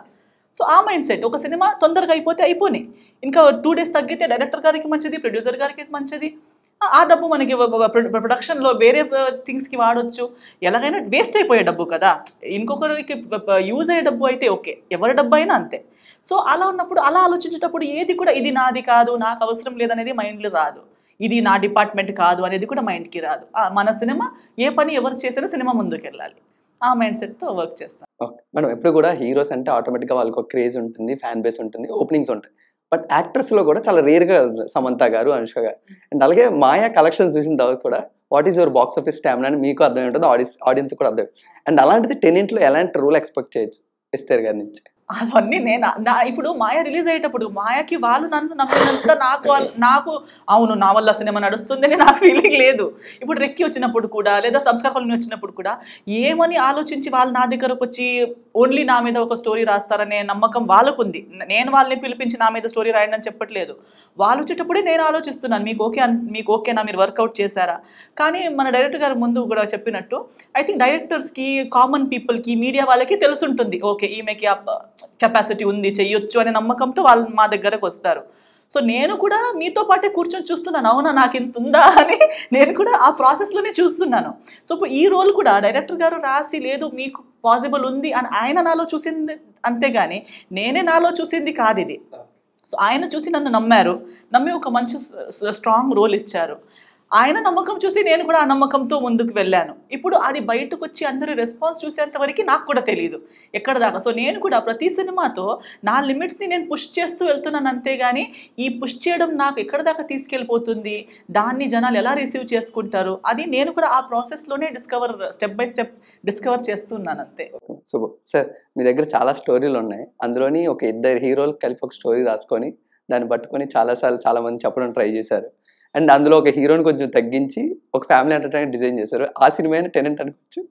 సో ఆ మైండ్ సెట్ ఒక సినిమా తొందరగా అయిపోతే అయిపోయి ఇంకా టూ డేస్ తగ్గితే డైరెక్టర్ గారికి మంచిది ప్రొడ్యూసర్ గారికి మంచిది ఆ- ఆ డబ్బు మనకి ప్రొడక్షన్లో వేరే థింగ్స్కి వాడొచ్చు ఎలాగైనా వేస్ట్ అయిపోయే డబ్బు కదా ఇంకొకరికి యూజ్ అయ్యే డబ్బు అయితే ఓకే ఎవరి డబ్బు అయినా అంతే సో అలా ఉన్నప్పుడు అలా ఆలోచించేటప్పుడు ఏది కూడా ఇది నాది కాదు నాకు అవసరం లేదనేది మైండ్లో రాదు ఇది నా డిపార్ట్మెంట్ కాదు అనేది కూడా మైండ్కి రాదు ఆ, మన సినిమా ఏ పని ఎవరు చేసినా సినిమా ముందుకు వెళ్ళాలి ఆ మైండ్ సెట్తో వర్క్ చేస్తాను ఓకే మేడం ఎప్పుడు కూడా హీరోస్ అంటే ఆటోమేటిక్గా వాళ్ళకి ఒక క్రేజ్ ఉంటుంది ఫ్యాన్ బేస్ ఉంటుంది ఓపెనింగ్స్ ఉంటాయి బట్ యాక్టర్స్లో కూడా చాలా రేర్గా సమంత గారు అనుష్క గారు అండ్ అలాగే మాయా కలెక్షన్స్ చూసిన తర్వాత కూడా what is your box office stamina అని మీకు అర్థమై ఉంటుంది ఆడియన్స్ ఆడియన్స్ కూడా అర్థం అండ్ అలాంటిది టెనెంట్లో ఎలాంటి రూల్ ఎక్స్పెక్ట్ చేయొచ్చు ఎస్తేర్ గారి నుంచి అవన్నీ నేను నా ఇప్పుడు మాయ రిలీజ్ అయ్యేటప్పుడు మాయకి వాళ్ళు నన్ను నమ్మినంత నాకు వాళ్ళ- నాకు అవును నా వల్ల సినిమా నడుస్తుందని నాకు ఫీలింగ్ లేదు ఇప్పుడు రెక్కి వచ్చినప్పుడు కూడా లేదా సంస్కార కాలనీ వచ్చినప్పుడు కూడా ఏమని ఆలోచించి వాళ్ళు నా దగ్గరకు వచ్చి ఓన్లీ నా మీద ఒక స్టోరీ రాస్తారనే నమ్మకం వాళ్ళకు ఉంది నేను వాళ్ళని పిలిపించి నా మీద స్టోరీ రాయండి అని చెప్పట్లేదు వాళ్ళు వచ్చేటప్పుడే నేను ఆలోచిస్తున్నాను మీకు ఓకే అన్- మీకు ఓకేనా మీరు వర్కౌట్ చేశారా కానీ మన డైరెక్టర్ గారు ముందు కూడా చెప్పినట్టు ఐ థింక్ డైరెక్టర్స్కి కామన్ పీపుల్కి మీడియా వాళ్ళకి తెలుసుంటుంది ఓకే ఈమెకి కెపాసిటీ ఉంది చెయ్యొచ్చు అనే నమ్మకంతో వాళ్ళు మా దగ్గరకు వస్తారు సో నేను కూడా మీతో పాటే కూర్చొని చూస్తున్నాను అవునా నాకు ఇంత ఉందా అని నేను కూడా ఆ ప్రాసెస్లోనే చూస్తున్నాను సో ఇప్పుడు ఈ రోల్ కూడా డైరెక్టర్ గారు రాసి లేదు మీకు పాసిబుల్ ఉంది అని ఆయన నాలో చూసింది అంతేగాని నేనే నాలో చూసింది కాదు ఇది సో ఆయన చూసి నన్ను నమ్మారు నమ్మి ఒక మంచి స్ట్రాంగ్ రోల్ ఇచ్చారు ఆయన నమ్మకం చూసి నేను కూడా ఆ నమ్మకంతో ముందుకు వెళ్ళాను ఇప్పుడు అది బయటకు వచ్చి అందరి రెస్పాన్స్ చూసేంత వరకు నాకు కూడా తెలియదు ఎక్కడ దాకా సో నేను కూడా ప్రతి సినిమాతో నా లిమిట్స్ని నేను పుష్ చేస్తూ వెళ్తున్నాను అంతేగాని ఈ పుష్ చేయడం నాకు ఎక్కడ దాకా తీసుకెళ్ళిపోతుంది దాన్ని జనాలు ఎలా రిసీవ్ చేసుకుంటారు అది నేను కూడా ఆ ప్రాసెస్లోనే discover step by step discover చేస్తున్నాను అంతే సూపర్ సార్ మీ దగ్గర చాలా స్టోరీలు ఉన్నాయి అందులోని ఒక ఇద్దరు హీరోలు కలిపి ఒక స్టోరీ రాసుకొని దాన్ని పట్టుకొని చాలాసార్లు చాలా మంది చెప్పడం ట్రై చేశారు అండ్ అందులో ఒక హీరోని కొంచెం తగ్గించి ఒక ఫ్యామిలీ ఎంటర్టైన్మెంట్ డిజైన్ చేశారు ఆ సినిమా టెనెంట్ అనుకోవచ్చు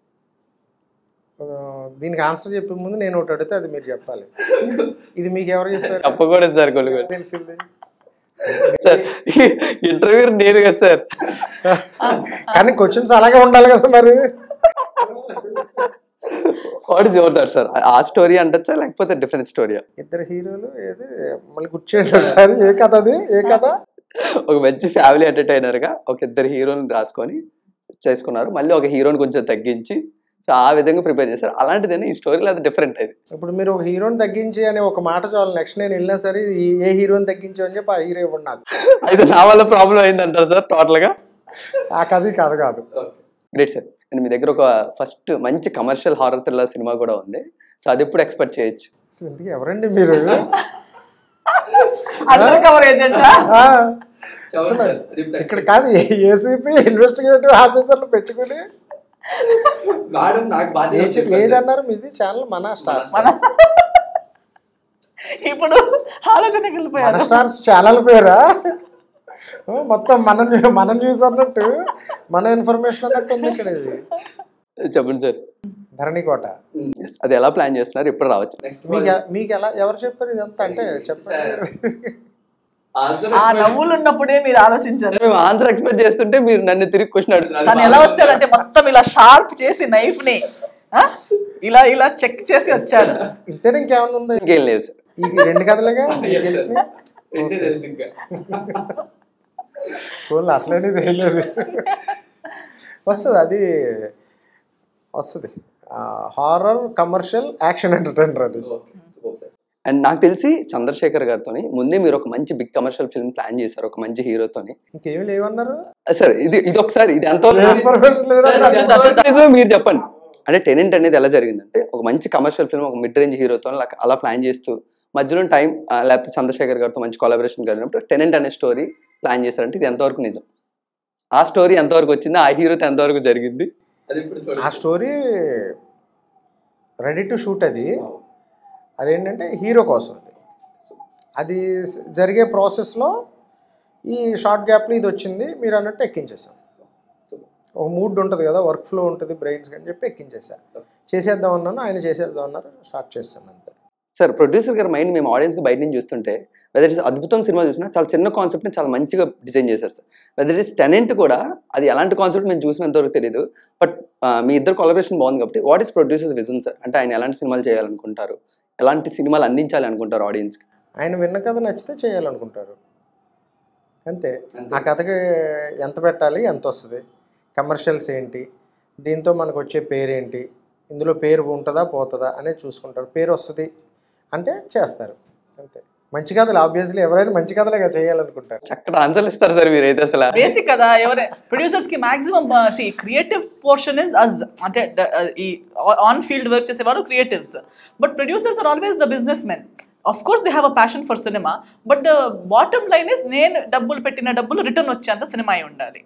ఆ, దీనికి ఆన్సర్ చెప్పే ముందు నేను ఒకటి అడిగితే అది మీరు చెప్పాలి ఇది మీకు ఎవరు చెప్పారు చెప్పకూడదు సార్ కొన్ని కొన్ని. తెలిసింది సార్ ఇంటర్వ్యూ నేను కదా సార్ కానీ క్వశ్చన్స్ అలాగే ఉండాలి కదా మరి what is your thought sir ఆ స్టోరీ అంటచ్చా లేకపోతే డిఫరెంట్ స్టోరీయా ఇద్దరు హీరోలు ఏది మళ్ళీ గుర్చేయండి ఒకసారి ఏ కథ అది ఏ కథ ఒక మంచి ఫ్యామిలీ ఎంటర్టైనర్ గా ఒక ఇద్దరు హీరోని రాసుకొని చేసుకున్నారు మళ్ళీ ఒక హీరోని కొంచెం తగ్గించి సో ఆ విధంగా ప్రిపేర్ చేశారు అలాంటిదని ఈ స్టోరీలో అది డిఫరెంట్ అది ఇప్పుడు మీరు ఒక హీరోని తగ్గించి అనే ఒక మాట చాలు నెక్స్ట్ నేను వెళ్ళినా సరే ఈ- ఏ హీరోని తగ్గించి అని చెప్పి ఆ హీరో ఇవ్వండి నాకు అయితే నా వల్ల ప్రాబ్లం అయిందంటారు సార్ టోటల్ గా ఆ కథ ఈ కథ కాదు గ్రేట్ సార్ అండ్ మీ దగ్గర ఒక ఫస్ట్ మంచి కమర్షియల్ హారర్ థ్రిల్లర్ సినిమా కూడా ఉంది సో అది ఎప్పుడు ఎక్స్పెక్ట్ చేయొచ్చు అసలు ఇంతకీ ఎవరండి మీరు అండర్ కవర్ ఏజెంట్ ఆ, అసలు ఇక్కడ కాదు ఏసీపీ ఇన్వెస్టిగేటివ్ ఆఫీసర్లు పెట్టుకుని ఏ- ఏదన్నారు మీది ఛానల్ మన స్టార్స్ ఇప్పుడు ఆలోచనకి మన వెళ్ళిపోయారు స్టార్స్ ఛానల్ పేరా ఓ, మొత్తం మన న్యూ- మన న్యూస్ అన్నట్టు మన ఇన్ఫర్మేషన్ అన్నట్టు ఉంది ఇక్కడ ఇది చెప్పండి సార్ ధరణికోట Yes, అది ఎలా ప్లాన్ చేస్తున్నారు ఎప్పుడు రావచ్చు మీకు ఎ- మీకు ఎలా ఎవరు చెప్పారు ఇదంతా అంటే చెప్పండి ఆ నవ్వులు ఉన్నప్పుడే మీరు ఆలోచించారు మేము ఆన్సర్ ఎక్స్పెక్ట్ చేస్తుంటే మీరు నన్ను తిరిగి క్వశ్చన్ తను ఎలా వచ్చాడంటే మొత్తం ఇలా షార్ప్ చేసి నైఫ్ ని ఆ? ఇలా ఇలా చెక్ చేసి వచ్చాడు ఇంతేనా ఇంకేమైనా ఉందా ఇంకేం లేదు సార్ ఈ రెండు కథలుగా మీకు తెలిసినాయి ఫోన్లో అసలేనే తెలియలేదు వస్తుంది అది వస్తుంది హారర్ కమర్షియల్ యాక్షన్ ఎంటర్టైనర్ అది అండ్ నాకు తెలిసి చంద్రశేఖర్ గారితో ముందే మీరు ఒక మంచి బిగ్ కమర్షియల్ ఫిల్మ్ ప్లాన్ చేశారు ఒక మంచి హీరోతోని ఇంకేమి లేవన్నారు సార్ ఇది ఇది ఒకసారి ఇది ఎంత ఇన్ఫర్మేషన్ లేదా నిజమో మీరు చెప్పండి అంటే టెనెంట్ అనేది ఎలా జరిగిందంటే ఒక మంచి కమర్షియల్ ఫిల్మ్ ఒక మిడ్ రేంజ్ హీరోతో అలా ప్లాన్ చేస్తూ మధ్యలో టైం లేకపోతే చంద్రశేఖర్ గారితో మంచి కొలాబరేషన్ కలిగినప్పుడు టెనెంట్ అనే స్టోరీ ప్లాన్ చేశారంటే ఇది ఎంతవరకు నిజం ఆ స్టోరీ ఎంతవరకు వచ్చింది ఆ హీరోతో ఎంతవరకు జరిగింది అది ఇప్పుడు ఆ స్టోరీ రెడీ టు షూట్ అది అదేంటంటే హీరో కోసం అది అది స- జరిగే ప్రాసెస్లో ఈ షార్ట్ గ్యాప్లో ఇది వచ్చింది మీరు అన్నట్టు ఎక్కించేసాం ఒక మూడ్ ఉంటుంది కదా వర్క్ ఫ్లో ఉంటుంది బ్రెయిన్స్ అని చెప్పి ఎక్కించేసా చేసేద్దాం అన్నాను ఆయన చేసేద్దాం అన్నారు స్టార్ట్ చేస్తాను అంతే సార్ ప్రొడ్యూసర్ గారి మైండ్ మేము ఆడియన్స్కి బయట నుంచి చూస్తుంటే వెదర్ ఇస్ అద్భుతం సినిమా చూసినా చాలా చిన్న కాన్సెప్ట్ని చాలా మంచిగా డిజైన్ చేశారు సార్ వెదర్ ఇస్ టెనెంట్ కూడా అది ఎలాంటి కాన్సెప్ట్ మేము చూసినంతవరకు తెలియదు బట్ మీ ఇద్దరు కొలబరేషన్ బాగుంది కాబట్టి what is producers vision sir అంటే ఆయన ఎలాంటి సినిమాలు చేయాలనుకుంటారు ఎలాంటి సినిమాలు అందించాలి అనుకుంటారు ఆడియన్స్కి ఆయన విన్న కథ నచ్చితే చేయాలనుకుంటారు అంతే ఆ కథకి ఎంత పెట్టాలి ఎంత వస్తుంది కమర్షియల్స్ ఏంటి దీంతో మనకు వచ్చే పేరేంటి ఇందులో పేరు ఉంటుందా పోతుందా అనేది చూసుకుంటారు పేరు వస్తుంది అంటే చేస్తారు అంతే మంచి కథలు ఆబ్వియస్లీ ఎవరైనా మంచి కథలుగా చేయాలనుకుంటారు చక్కటి ఆన్సర్లు ఇస్తారు సార్ మీరైతే అసలు బేసిక్ కదా ఎవరే ప్రొడ్యూసర్స్ కి maximum see creative portion is as అంటే ద- ఈ ఆన్ ఫీల్డ్ వర్క్ చేసేవారు creatives but producers are always the business men of course they have a passion for cinema but the bottom line is నేను డబ్బులు పెట్టిన డబ్బులు return వచ్చేంత cinema అయి ఉండాలి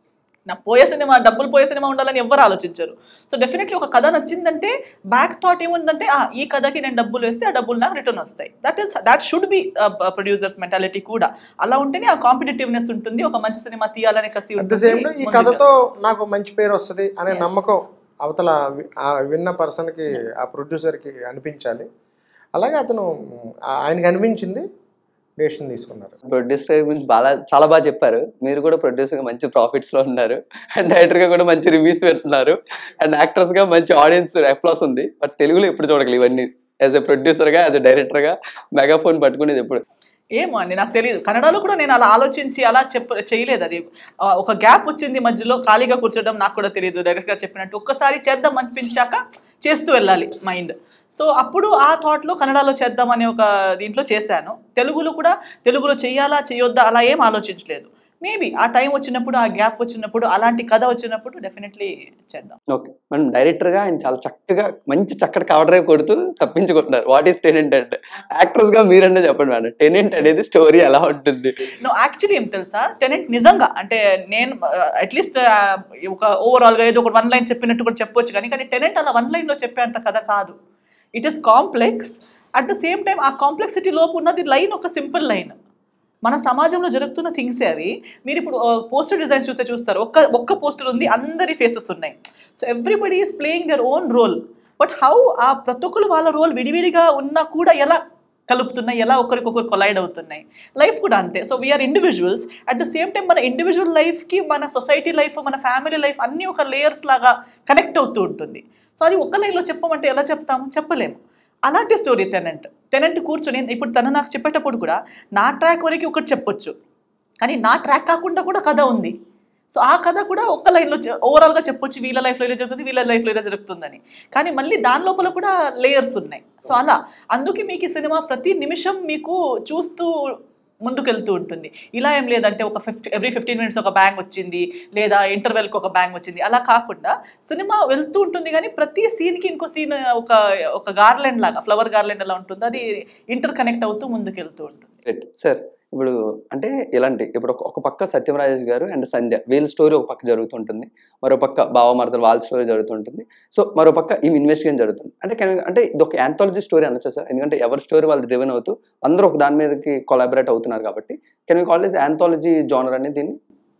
నా పోయే సినిమా డబ్బులు పోయే సినిమా ఉండాలని ఎవ్వరు ఆలోచించరు సో డెఫినెట్లీ ఒక కథ నచ్చిందంటే బ్యాక్ థాట్ ఏముందంటే ఆ ఈ కథకి నేను డబ్బులు వేస్తే ఆ డబ్బులు నాకు రిటర్న్ వస్తాయి that is that should be producers mentality కూడా అలా ఉంటేనే ఆ కాంపిటేటివ్నెస్ ఉంటుంది ఒక మంచి సినిమా తీయాలనే కసి అట్ ద ఉంటుంది. సేమ్ ఈ ముందుకు కథతో నాకు మంచి పేరు వస్తుంది అనే Yes. నమ్మకం అవతల వి- ఆ విన్న పర్సన్కి ఆ ప్రొడ్యూసర్కి అనిపించాలి అలాగే అతను ఆ- ఆయనకి అనిపించింది డెసిషన్ తీసుకున్నారు ప్రొడ్యూసర్ గురించి బాగా చాలా బాగా చెప్పారు మీరు కూడా ప్రొడ్యూసర్ గా మంచి ప్రాఫిట్స్ లో ఉన్నారు అండ్ డైరెక్టర్ గా కూడా మంచి రివ్యూస్ పెడుతున్నారు అండ్ యాక్టర్స్ గా మంచి ఆడియన్స్ అప్లాస్ ఉంది బట్ తెలుగులో ఎప్పుడు చూడగలి ఇవన్నీ యాజ్ ఎ ప్రొడ్యూసర్ గా యాజ్ ఎ డైరెక్టర్ గా మెగాఫోన్ పట్టుకునేది ఎప్పుడు ఏమో అండి నాకు తెలియదు కన్నడలో కూడా నేను అలా ఆలోచించి అలా చెప్ప చేయలేదు అది ఆ, ఒక గ్యాప్ వచ్చింది మధ్యలో ఖాళీగా కూర్చోవడం నాకు కూడా తెలియదు డైరెక్ట్గా చెప్పినట్టు ఒక్కసారి చేద్దాం అనిపించాక చేస్తూ వెళ్ళాలి మైండ్ సో అప్పుడు ఆ థాట్లో కన్నడలో చేద్దాం అనే ఒక దీంట్లో చేశాను తెలుగులో కూడా తెలుగులో చేయాలా చేయొద్దా అలా ఏం ఆలోచించలేదు మేబీ ఆ టైం వచ్చినప్పుడు ఆ గ్యాప్ వచ్చినప్పుడు అలాంటి కథ వచ్చినప్పుడు డెఫినెట్లీ చేద్దాం ఓకే మనం డైరెక్టర్ గా ఆయన చాలా చక్కగా మంచి చక్కటి కవర్ డ్రైవ్ కొడుతూ తప్పించుకుంటున్నారు వాట్ ఈస్ టెనెంట్ అంటే యాక్టర్స్ గా మీరన్నా చెప్పండి మేడం టెనెంట్ అనేది స్టోరీ ఎలా ఉంటుంది నో యాక్చువల్లీ ఏం తెలుసా టెనెంట్ నిజంగా అంటే నేను అట్లీస్ట్ ఒక ఓవరాల్గా ఏదో ఒక వన్ లైన్ చెప్పినట్టు కూడా చెప్పొచ్చు కానీ కానీ టెనెంట్ అలా వన్ లైన్లో చెప్పేంత కథ కాదు it is complex at the same time ఆ కాంప్లెక్సిటీ లోపు ఉన్నది లైన్ ఒక సింపుల్ లైన్ మన సమాజంలో జరుగుతున్న థింగ్సే అవి మీరు ఇప్పుడు పోస్టర్ డిజైన్ చూసే చూస్తారు ఒక్క ఒక్క పోస్టర్ ఉంది అందరి ఫేసెస్ ఉన్నాయి so everybody is playing their own role but how ఆ ప్రతి ఒక్కరు వాళ్ళ రోల్ విడివిడిగా ఉన్నా కూడా ఎలా కలుపుతున్నాయి ఎలా ఒకరికొకరు కొలైడ్ అవుతున్నాయి లైఫ్ కూడా అంతే so we're individuals at the same time మన ఇండివిజువల్ లైఫ్కి మన సొసైటీ లైఫ్ మన ఫ్యామిలీ లైఫ్ అన్నీ ఒక లేయర్స్ లాగా కనెక్ట్ అవుతూ ఉంటుంది సో అది ఒక్క లైన్లో చెప్పమంటే ఎలా చెప్తాము చెప్పలేము అలాంటి స్టోరీ టెనెంట్ టెనెంట్ కూర్చొని ఇప్పుడు తను నాకు చెప్పేటప్పుడు కూడా నా ట్రాక్ వరకు ఒకటి చెప్పొచ్చు కానీ నా ట్రాక్ కాకుండా కూడా కథ ఉంది సో ఆ కథ కూడా ఒక్క లైన్లో ఓవరాల్గా చెప్పొచ్చు వీళ్ళ లైఫ్లో ఇలా జరుగుతుంది వీళ్ళ లైఫ్లో ఇలా జరుగుతుందని కానీ మళ్ళీ దాని లోపల కూడా లేయర్స్ ఉన్నాయి సో అలా అందుకే మీకు ఈ సినిమా ప్రతి నిమిషం మీకు చూస్తూ ముందుకెళ్తూ ఉంటుంది ఇలా ఏం లేదంటే ఒక ఫిఫ్టీ ఎవ్రీ ఫిఫ్టీన్ మినిట్స్ ఒక బ్యాంగ్ వచ్చింది లేదా ఇంటర్వెల్కి ఒక బ్యాంగ్ వచ్చింది అలా కాకుండా సినిమా వెళ్తూ ఉంటుంది కానీ ప్రతి సీన్కి ఇంకో సీన్ ఒక ఒక గార్లెండ్ లాగా ఫ్లవర్ గార్లెండ్ ఎలా ఉంటుంది అది ఇంటర్ కనెక్ట్ అవుతూ ముందుకెళ్తూ ఉంటుంది సార్ ఇప్పుడు అంటే ఇలాంటి ఇప్పుడు ఒక- ఒక పక్క సత్యమరాజేష్ గారు అండ్ సంధ్య వీళ్ళ స్టోరీ ఒక పక్క జరుగుతుంటుంది మరో పక్క బావమరదలు వాళ్ళ స్టోరీ జరుగుతుంటుంది సో మరో పక్క ఈ ఇన్వెస్టిగేషన్ జరుగుతుంది అంటే can we- అంటే ఇది ఒక యాంథాలజీ స్టోరీ అనొచ్చు సార్ ఎందుకంటే ఎవరి స్టోరీ వాళ్ళు డ్రివెన్ అవుతూ అందరూ ఒక దాని మీదకి కొలాబరేట్ అవుతున్నారు కాబట్టి can we call this anthology genre అనేది దీన్ని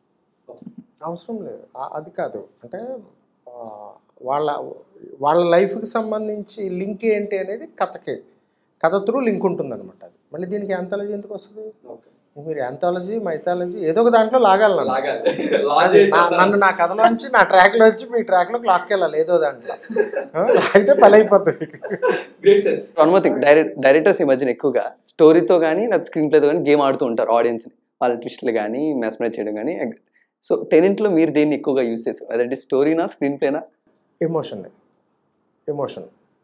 అవసరం లేదు ఆ- అది కాదు అంటే ఆ, వాళ్ళ వాళ్ళ లైఫ్కి సంబంధించి లింక్ ఏంటి అనేది కథకి కథ త్రూ లింక్ ఉంటుంది అనమాట అది మళ్ళీ దీనికి యాంథాలజీ ఎందుకు వస్తుంది మీరు యాంథాలజీ మైథాలజీ ఏదో ఒక దాంట్లో లాగాలి నన్ను. అది నా- నన్ను నా కథలోంచి నా ట్రాక్లో వచ్చి మీ ట్రాక్లోకి లాక్కెళ్ళాలి ఏదో దాంట్లో ఆ, అయితే పని అయిపోతుంది one more thing direct directors ఈ మధ్యన ఎక్కువగా స్టోరీతో కానీ లేదా స్క్రీన్ ప్లేతో కానీ గేమ్ ఆడుతూ ఉంటారు ఆడియన్స్ని వాళ్ళ ట్విస్ట్లు కానీ మెస్మరైజ్ చేయడం కానీ సో టెనెంట్లో మీరు దేన్ని ఎక్కువగా యూస్ చేస్తారు అదంటే స్టోరీనా స్క్రీన్ ప్లేనా ఎమోషన్ ఎమోషన్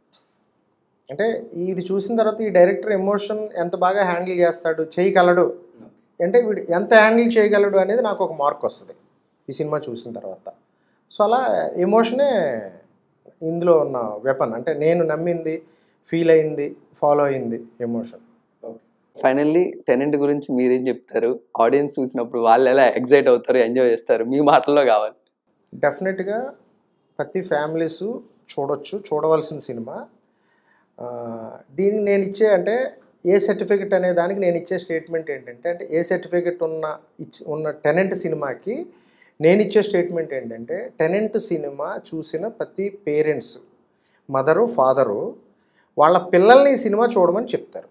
అంటే ఇది చూసిన తర్వాత ఈ డైరెక్టర్ ఎమోషన్ ఎంత బాగా హ్యాండిల్ చేస్తాడు చేయగలడు అంటే వీడు ఎంత హ్యాండిల్ చేయగలడు అనేది నాకు ఒక మార్క్ వస్తుంది ఈ సినిమా చూసిన తర్వాత సో అలా ఎమోషనే ఇందులో ఉన్న వెపన్ అంటే నేను నమ్మింది ఫీల్ అయింది ఫాలో అయింది ఎమోషన్ ఫైనల్లీ టెనెంట్ గురించి మీరేం చెప్తారు ఆడియన్స్ చూసినప్పుడు వాళ్ళు ఎలా ఎగ్జైట్ అవుతారు ఎంజాయ్ చేస్తారు మీ మాటల్లో కావాలి డెఫినెట్గా ప్రతి ఫ్యామిలీస్ చూడొచ్చు చూడవలసిన సినిమా ఆ, దీనికి నేను ఇచ్చే అంటే ఏ సర్టిఫికెట్ అనే దానికి నేను ఇచ్చే స్టేట్మెంట్ ఏంటంటే అంటే ఏ సర్టిఫికెట్ ఉన్న ఇచ్చి ఉన్న టెనెంట్ సినిమాకి నేను ఇచ్చే స్టేట్మెంట్ ఏంటంటే టెనెంట్ సినిమా చూసిన ప్రతి పేరెంట్స్ మదరు ఫాదరు వాళ్ళ పిల్లల్ని ఈ సినిమా చూడమని చెప్తారు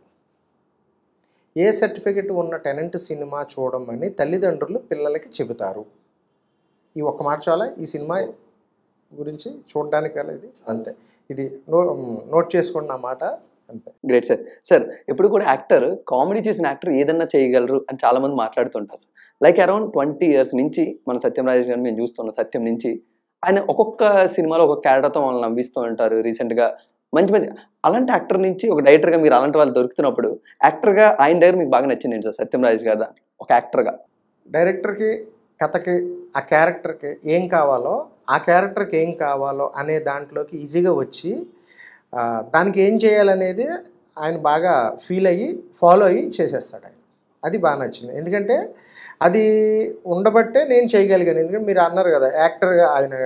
ఏ సర్టిఫికెట్ ఉన్న టెనెంట్ సినిమా చూడమని తల్లిదండ్రులు పిల్లలకి చెబుతారు ఈ ఒక్క మాట చాలా ఈ సినిమా గురించి చూడడానికి ఇది అంతే ఇది నో నోట్ చేసుకోండి నా మాట అంతే గ్రేట్ సార్ సార్ ఎప్పుడు కూడా యాక్టర్ కామెడీ చేసిన యాక్టర్ ఏదన్నా చేయగలరు అని చాలా మంది మాట్లాడుతుంటారు sir like around twenty years నుంచి మన సత్యం రాజేష్ గారిని మేము చూస్తున్నాం సత్యం నుంచి ఆయన ఒక్కొక్క సినిమాలో ఒక్కొక్క క్యారెక్టర్తో మనల్ని నవ్విస్తూ ఉంటారు రీసెంట్గా మంచి మంచి అలాంటి యాక్టర్ నుంచి ఒక డైరెక్టర్గా మీరు అలాంటి వాళ్ళు దొరుకుతున్నప్పుడు యాక్టర్గా ఆయన దగ్గర మీకు బాగా నచ్చింది ఏంటి సార్ సత్యం రాజేష్ గారు దాంట్లో ఒక యాక్టర్గా డైరెక్టర్కి కథకి ఆ క్యారెక్టర్కి ఏం కావాలో ఆ క్యారెక్టర్కి ఏం కావాలో అనే దాంట్లోకి ఈజీగా వచ్చి ఆ, దానికి ఏం చేయాలనేది ఆయన బాగా ఫీల్ అయ్యి ఫాలో అయ్యి చేసేస్తాడు ఆయన అది బాగా నచ్చింది ఎందుకంటే అది ఉండబట్టే నేను చేయగలిగాను ఎందుకంటే మీరు అన్నారు కదా యాక్టర్గా ఆయన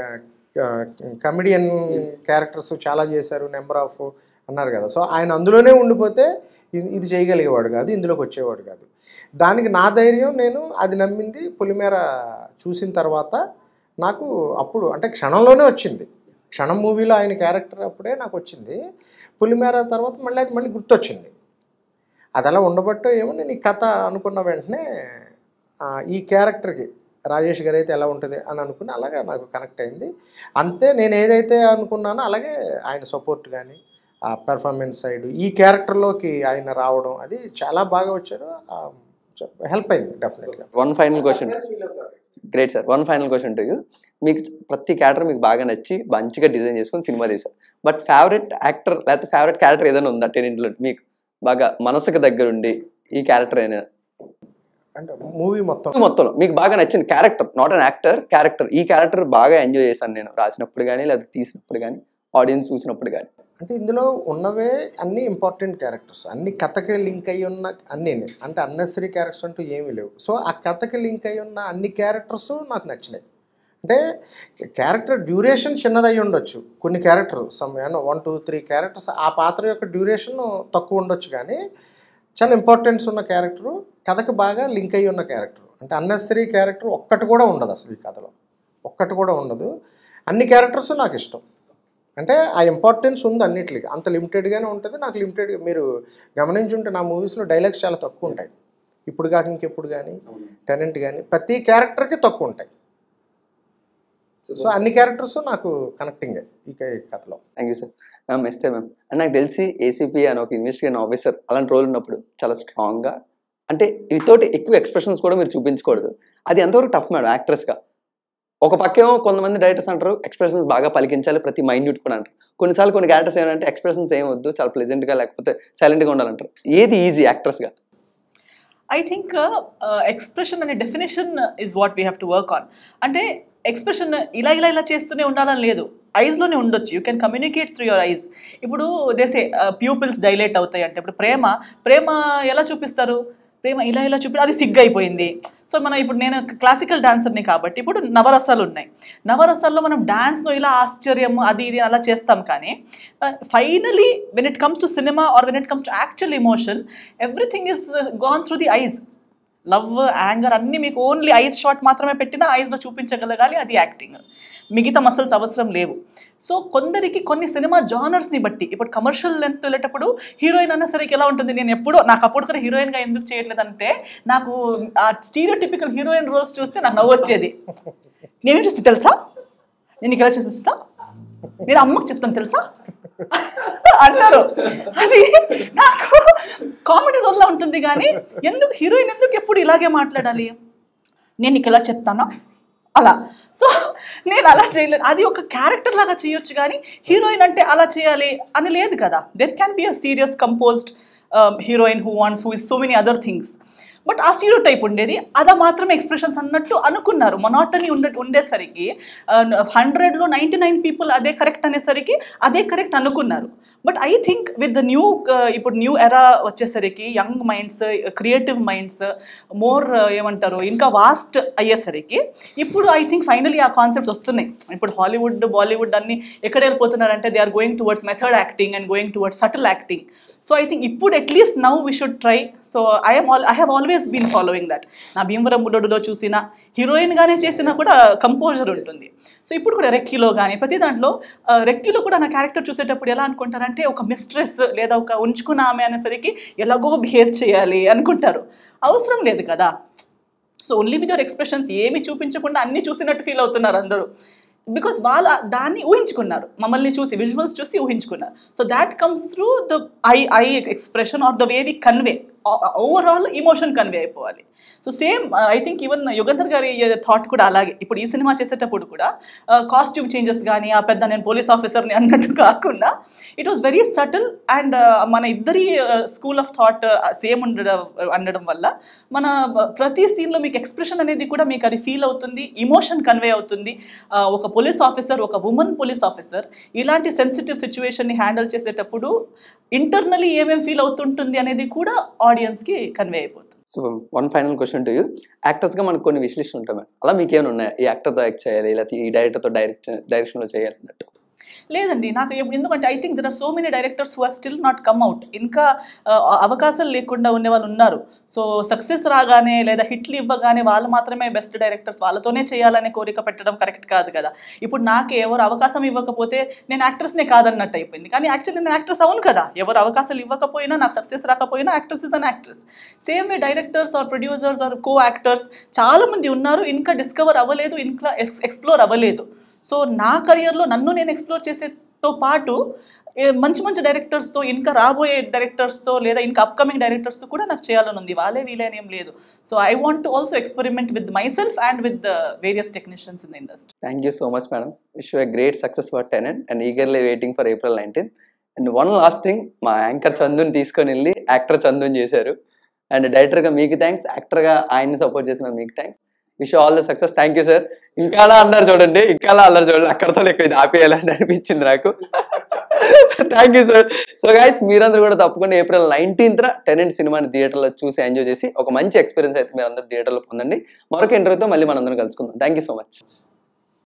కమెడియన్ క్యారెక్టర్స్ చాలా చేశారు నెంబర్ ఆఫ్ అన్నారు కదా సో ఆయన అందులోనే ఉండిపోతే ఇది ఇది చేయగలిగేవాడు కాదు ఇందులోకి వచ్చేవాడు కాదు దానికి నా ధైర్యం నేను అది నమ్మింది పులిమేర చూసిన తర్వాత నాకు అప్పుడు అంటే క్షణంలోనే వచ్చింది క్షణం మూవీలో ఆయన క్యారెక్టర్ అప్పుడే నాకు వచ్చింది పులిమేర తర్వాత మళ్ళీ అది మళ్ళీ గుర్తొచ్చింది అది అలా ఉండబట్టో ఏమో నేను ఈ కథ అనుకున్న వెంటనే ఆ, ఈ క్యారెక్టర్కి రాజేష్ గారు అయితే ఎలా ఉంటుంది అని అనుకుని అలాగే నాకు కనెక్ట్ అయింది అంతే నేను ఏదైతే అనుకున్నానో అలాగే ఆయన సపోర్ట్ కానీ ఆ పెర్ఫార్మెన్స్ సైడ్ ఈ క్యారెక్టర్లోకి ఆయన రావడం అది చాలా బాగా వచ్చారు హెల్ప్ అయింది డెఫినెట్గా one final question great sir one final question to you మీకు ప్రతి క్యారెక్టర్ మీకు బాగా నచ్చి మంచిగా డిజైన్ చేసుకొని సినిమా తీశారు బట్ ఫేవరెట్ యాక్టర్ లేకపోతే ఫేవరెట్ క్యారెక్టర్ ఏదైనా ఉందా టెనింట్లో మీకు బాగా మనసుకు దగ్గరుండి ఈ క్యారెక్టర్ అయినా అంటే మూవీ మొత్తం మొత్తంలో మీకు బాగా నచ్చిన character not an actor character ఈ క్యారెక్టర్ బాగా ఎంజాయ్ చేశాను నేను రాసినప్పుడు కానీ లేదా తీసినప్పుడు కానీ ఆడియన్స్ చూసినప్పుడు కానీ అంటే ఇందులో ఉన్నవే అన్ని ఇంపార్టెంట్ క్యారెక్టర్స్ అన్ని కథకి లింక్ అయి ఉన్న అన్నీ అంటే అన్నెసరీ క్యారెక్టర్స్ అంటూ ఏమీ లేవు సో ఆ కథకి లింక్ అయి ఉన్న అన్ని క్యారెక్టర్స్ నాకు నచ్చినాయి అంటే క్యారెక్టర్ డ్యూరేషన్ చిన్నదై ఉండొచ్చు కొన్ని character some one two three characters ఆ పాత్ర యొక్క డ్యూరేషన్ తక్కువ ఉండొచ్చు కానీ చాలా ఇంపార్టెన్స్ ఉన్న క్యారెక్టరు కథకు బాగా లింక్ అయి ఉన్న క్యారెక్టర్ అంటే అన్నెసరీ క్యారెక్టర్ ఒక్కటి కూడా ఉండదు అసలు ఈ కథలో ఒక్కటి కూడా ఉండదు అన్ని క్యారెక్టర్స్ నాకు ఇష్టం అంటే ఆ ఇంపార్టెన్స్ ఉంది అన్నిటికి అంత లిమిటెడ్గానే ఉంటుంది నాకు లిమిటెడ్ మీరు గమనించుంటే నా మూవీస్లో డైలాగ్స్ చాలా తక్కువ ఉంటాయి ఇప్పుడు కాక ఇంకెప్పుడు కానీ టెనెంట్ కానీ ప్రతి క్యారెక్టర్కి తక్కువ ఉంటాయి సో అన్ని క్యారెక్టర్స్ నాకు కనెక్టింగే ఈ క- ఈ కథలో థ్యాంక్ యూ సార్ మ్యామ్ ఇస్తే మ్యామ్ అండ్ నాకు తెలిసి ఏసీపీ అని ఒక ఇన్వెస్టిగేషన్ ఆఫీసర్ అలాంటి రోల్ ఉన్నప్పుడు చాలా స్ట్రాంగ్గా అంటే వితౌట్ ఎక్కువ ఎక్స్ప్రెషన్స్ కూడా మీరు చూపించకూడదు అది ఎంతవరకు టఫ్ మేడం యాక్ట్రెస్గా ఒక పక్కేమో కొంతమంది డైరెక్టర్స్ అంటారు ఎక్స్ప్రెషన్స్ బాగా పలికించాలి ప్రతి మైన్యూట్ కూడా అంటారు కొన్నిసార్లు కొన్ని క్యారెక్టర్స్ ఏంటంటే ఎక్స్ప్రెషన్స్ ఏం వద్దు చాలా ప్లెజెంట్గా లేకపోతే సైలెంట్గా ఉండాలంటారు ఏది ఈజీ యాక్ట్రెస్గా ఐ థింక్ ఎక్స్ప్రెషన్ అనే definition is what we have to work on అంటే ఎక్స్ప్రెషన్ ఇలా ఇలా ఇలా చేస్తూనే ఉండాలని లేదు ఐస్లోనే ఉండొచ్చు you can communicate through your eyes ఇప్పుడు దేసే ప్యూపిల్స్ డైలేట్ అవుతాయి అంటే ఇప్పుడు ప్రేమ ప్రేమ ఎలా చూపిస్తారు ప్రేమ ఇలా ఇలా చూపి అది సిగ్గు అయిపోయింది సో మనం ఇప్పుడు నేను క్లాసికల్ డాన్సర్ని కాబట్టి ఇప్పుడు నవరసాలు ఉన్నాయి నవరసాల్లో మనం డాన్స్లో ఇలా ఆశ్చర్యం అది ఇది అలా చేస్తాం కానీ finally when it comes to cinema or when it comes to actual emotion everything is gone through the eyes love anger అన్నీ మీకు ఓన్లీ ఐస్ షాట్ మాత్రమే పెట్టినా ఐస్లో చూపించగలగాలి అది యాక్టింగ్ మిగతా మసల్స్ అవసరం లేవు సో కొందరికి కొన్ని సినిమా జానర్స్ని బట్టి ఇప్పుడు కమర్షియల్ లెంత్ వెళ్ళేటప్పుడు హీరోయిన్ అన్నసరికి ఎలా ఉంటుంది నేను ఎప్పుడో నాకు అప్పుడు కూడా హీరోయిన్గా ఎందుకు చేయట్లేదంటే నాకు ఆ స్టీరియో టిపికల్ హీరోయిన్ రోల్స్ చూస్తే నాకు నవ్వు వచ్చేది నేనేం చేస్తే తెలుసా నేను ఇక్కడ చేసిస్తా నేను అమ్మకు చెప్తాను తెలుసా అంటారు అది నాకు కామెడీ రోల్లా ఉంటుంది కానీ ఎందుకు హీరోయిన్ ఎందుకు ఎప్పుడు ఇలాగే మాట్లాడాలి నేను నీకు ఎలా చెప్తానా అలా సో నేను అలా చేయలేదు అది ఒక క్యారెక్టర్ లాగా చేయొచ్చు కానీ హీరోయిన్ అంటే అలా చేయాలి అని లేదు కదా there can be a serious composed heroine who wants who is so many other things but ఆ స్టీరియో టైప్ ఉండేది అదా మాత్రమే ఎక్స్ప్రెషన్స్ అన్నట్టు అనుకున్నారు మొనాటనీ ఉండే ఉండేసరికి హండ్రెడ్లో నైంటీ నైన్ పీపుల్ అదే కరెక్ట్ అనేసరికి అదే కరెక్ట్ అనుకున్నారు but I think with the new ఇప్పుడు న్యూ ఎరా వచ్చేసరికి young minds creative minds more ఏమంటారు ఇంకా వాస్ట్ అయ్యేసరికి ఇప్పుడు ఐ థింక్ ఫైనలీ ఆ కాన్సెప్ట్స్ వస్తున్నాయి ఇప్పుడు హాలీవుడ్ బాలీవుడ్ అన్ని ఎక్కడ వెళ్ళిపోతున్నారంటే they are going towards method acting and going towards subtle acting so I think ఇప్పుడు at least now we should try so I'm all I have always been following that నా భీమవరం బుడ్డోడులో చూసిన హీరోయిన్గానే చేసినా కూడా కంపోజర్ ఉంటుంది so ఇప్పుడు కూడా రెక్కీలో కానీ ప్రతి దాంట్లో ఆ, రెక్కీలో కూడా నా క్యారెక్టర్ చూసేటప్పుడు ఎలా అనుకుంటారంటే ఒక మిస్ట్రెస్ లేదా ఒక ఉంచుకున్న ఆమె అనేసరికి ఎలాగో బిహేవ్ చేయాలి అనుకుంటారు అవసరం లేదు కదా so only with your expressions ఏమి చూపించకుండా అన్నీ చూసినట్టు ఫీల్ అవుతున్నారు అందరూ బికాస్ వాళ్ళు దాన్ని ఊహించుకున్నారు మమ్మల్ని చూసి విజువల్స్ చూసి ఊహించుకున్నారు so that comes through the eye eye expression are the way we convey overall emotion convey అయిపోవాలి so same I think even Yugandhar గారి థాట్ కూడా అలాగే ఇప్పుడు ఈ సినిమా చేసేటప్పుడు కూడా కాస్ట్యూమ్ చేంజెస్ కానీ ఆ పెద్ద నేను పోలీస్ ఆఫీసర్ని అన్నట్టు కాకుండా it was very subtle and మన ఇద్దరి స్కూల్ ఆఫ్ థాట్ సేమ్ ఉండడం ఉండడం వల్ల మన ప్రతి సీన్లో మీకు ఎక్స్ప్రెషన్ అనేది కూడా మీకు అది ఫీల్ అవుతుంది ఇమోషన్ కన్వే అవుతుంది ఆ, ఒక పోలీస్ ఆఫీసర్ ఒక ఉమెన్ పోలీస్ ఆఫీసర్ ఇలాంటి సెన్సిటివ్ సిచ్యువేషన్ని హ్యాండిల్ చేసేటప్పుడు ఇంటర్నలీ ఏమేమి ఫీల్ అవుతుంటుంది అనేది కూడా ఆడియన్స్కి కన్వే అయిపోతుంది so one final question to you యాక్టర్స్గా మనకు కొన్ని విశ్లేషణలు ఉంటాయి మేడం అలా మీకు ఏమైనా ఉన్నాయా ఈ యాక్టర్తో యాక్ట్ చేయాలి లేకపోతే ఈ డైరెక్టర్తో డైరెక్ట్ డైరెక్షన్లో చేయాలి అన్నట్టు లేదండి నాకు ఎప్- ఎందుకంటే I think there are so many directors who have still not come out ఇంకా ఆ, అవకాశాలు లేకుండా ఉండే వాళ్ళు ఉన్నారు సో సక్సెస్ రాగానే లేదా హిట్లు ఇవ్వగానే వాళ్ళు మాత్రమే బెస్ట్ డైరెక్టర్స్ వాళ్ళతోనే చేయాలనే కోరిక పెట్టడం కరెక్ట్ కాదు కదా ఇప్పుడు నాకు ఎవరు అవకాశం ఇవ్వకపోతే నేను యాక్ట్రెస్నే కాదన్నట్టు అయిపోయింది కానీ యాక్చువల్లీ నేను యాక్ట్రెస్ అవును కదా ఎవరు అవకాశాలు ఇవ్వకపోయినా నాకు సక్సెస్ రాకపోయినా actress is an actress same way directors or producers or co actors చాలా మంది ఉన్నారు ఇంకా డిస్కవర్ అవ్వలేదు ఇంకా ఎక్స్ప్లోర్ అవ్వలేదు సో నా కెరియర్లో నన్ను నేను ఎక్స్ప్లోర్ చేసేతో పాటు ఏ, మంచి మంచి డైరెక్టర్స్తో ఇంకా రాబోయే డైరెక్టర్స్తో లేదా ఇంకా అప్కమింగ్ డైరెక్టర్స్తో కూడా నాకు చేయాలని ఉంది వాళ్ళే వీలైన ఏం లేదు so I want to also experiment with myself and with the various technicians in the industry thank you so much madam wish you great success for Tenant and eagerly waiting for April nineteen and one last thing మా anchor చందుని తీసుకొని వెళ్ళి actor చందుని చేశారు and డైరెక్టర్గా మీకు thanks యాక్టర్గా ఆయన్ని support చేసిన మీకు thanks wish all the success thank you sir ఇంకా అలా అన్నారు చూడండి ఇంకా అలా అన్నారు చూడండి అక్కడతో ఇక్కడ ఇది ఆపేయాలని అనిపించింది నాకు thank you sir so guys మీరందరూ కూడా తప్పకుండా ఏప్రిల్ నైన్టీన్త్ టెనెంట్ సినిమాని థియేటర్లో చూసి ఎంజాయ్ చేసి ఒక మంచి ఎక్స్పీరియన్స్ అయితే మీరు అందరూ థియేటర్లో పొందండి మరొక ఇంటర్వ్యూతో మళ్ళీ మనందరం కలుసుకుందాం థ్యాంక్ యూ సో మచ్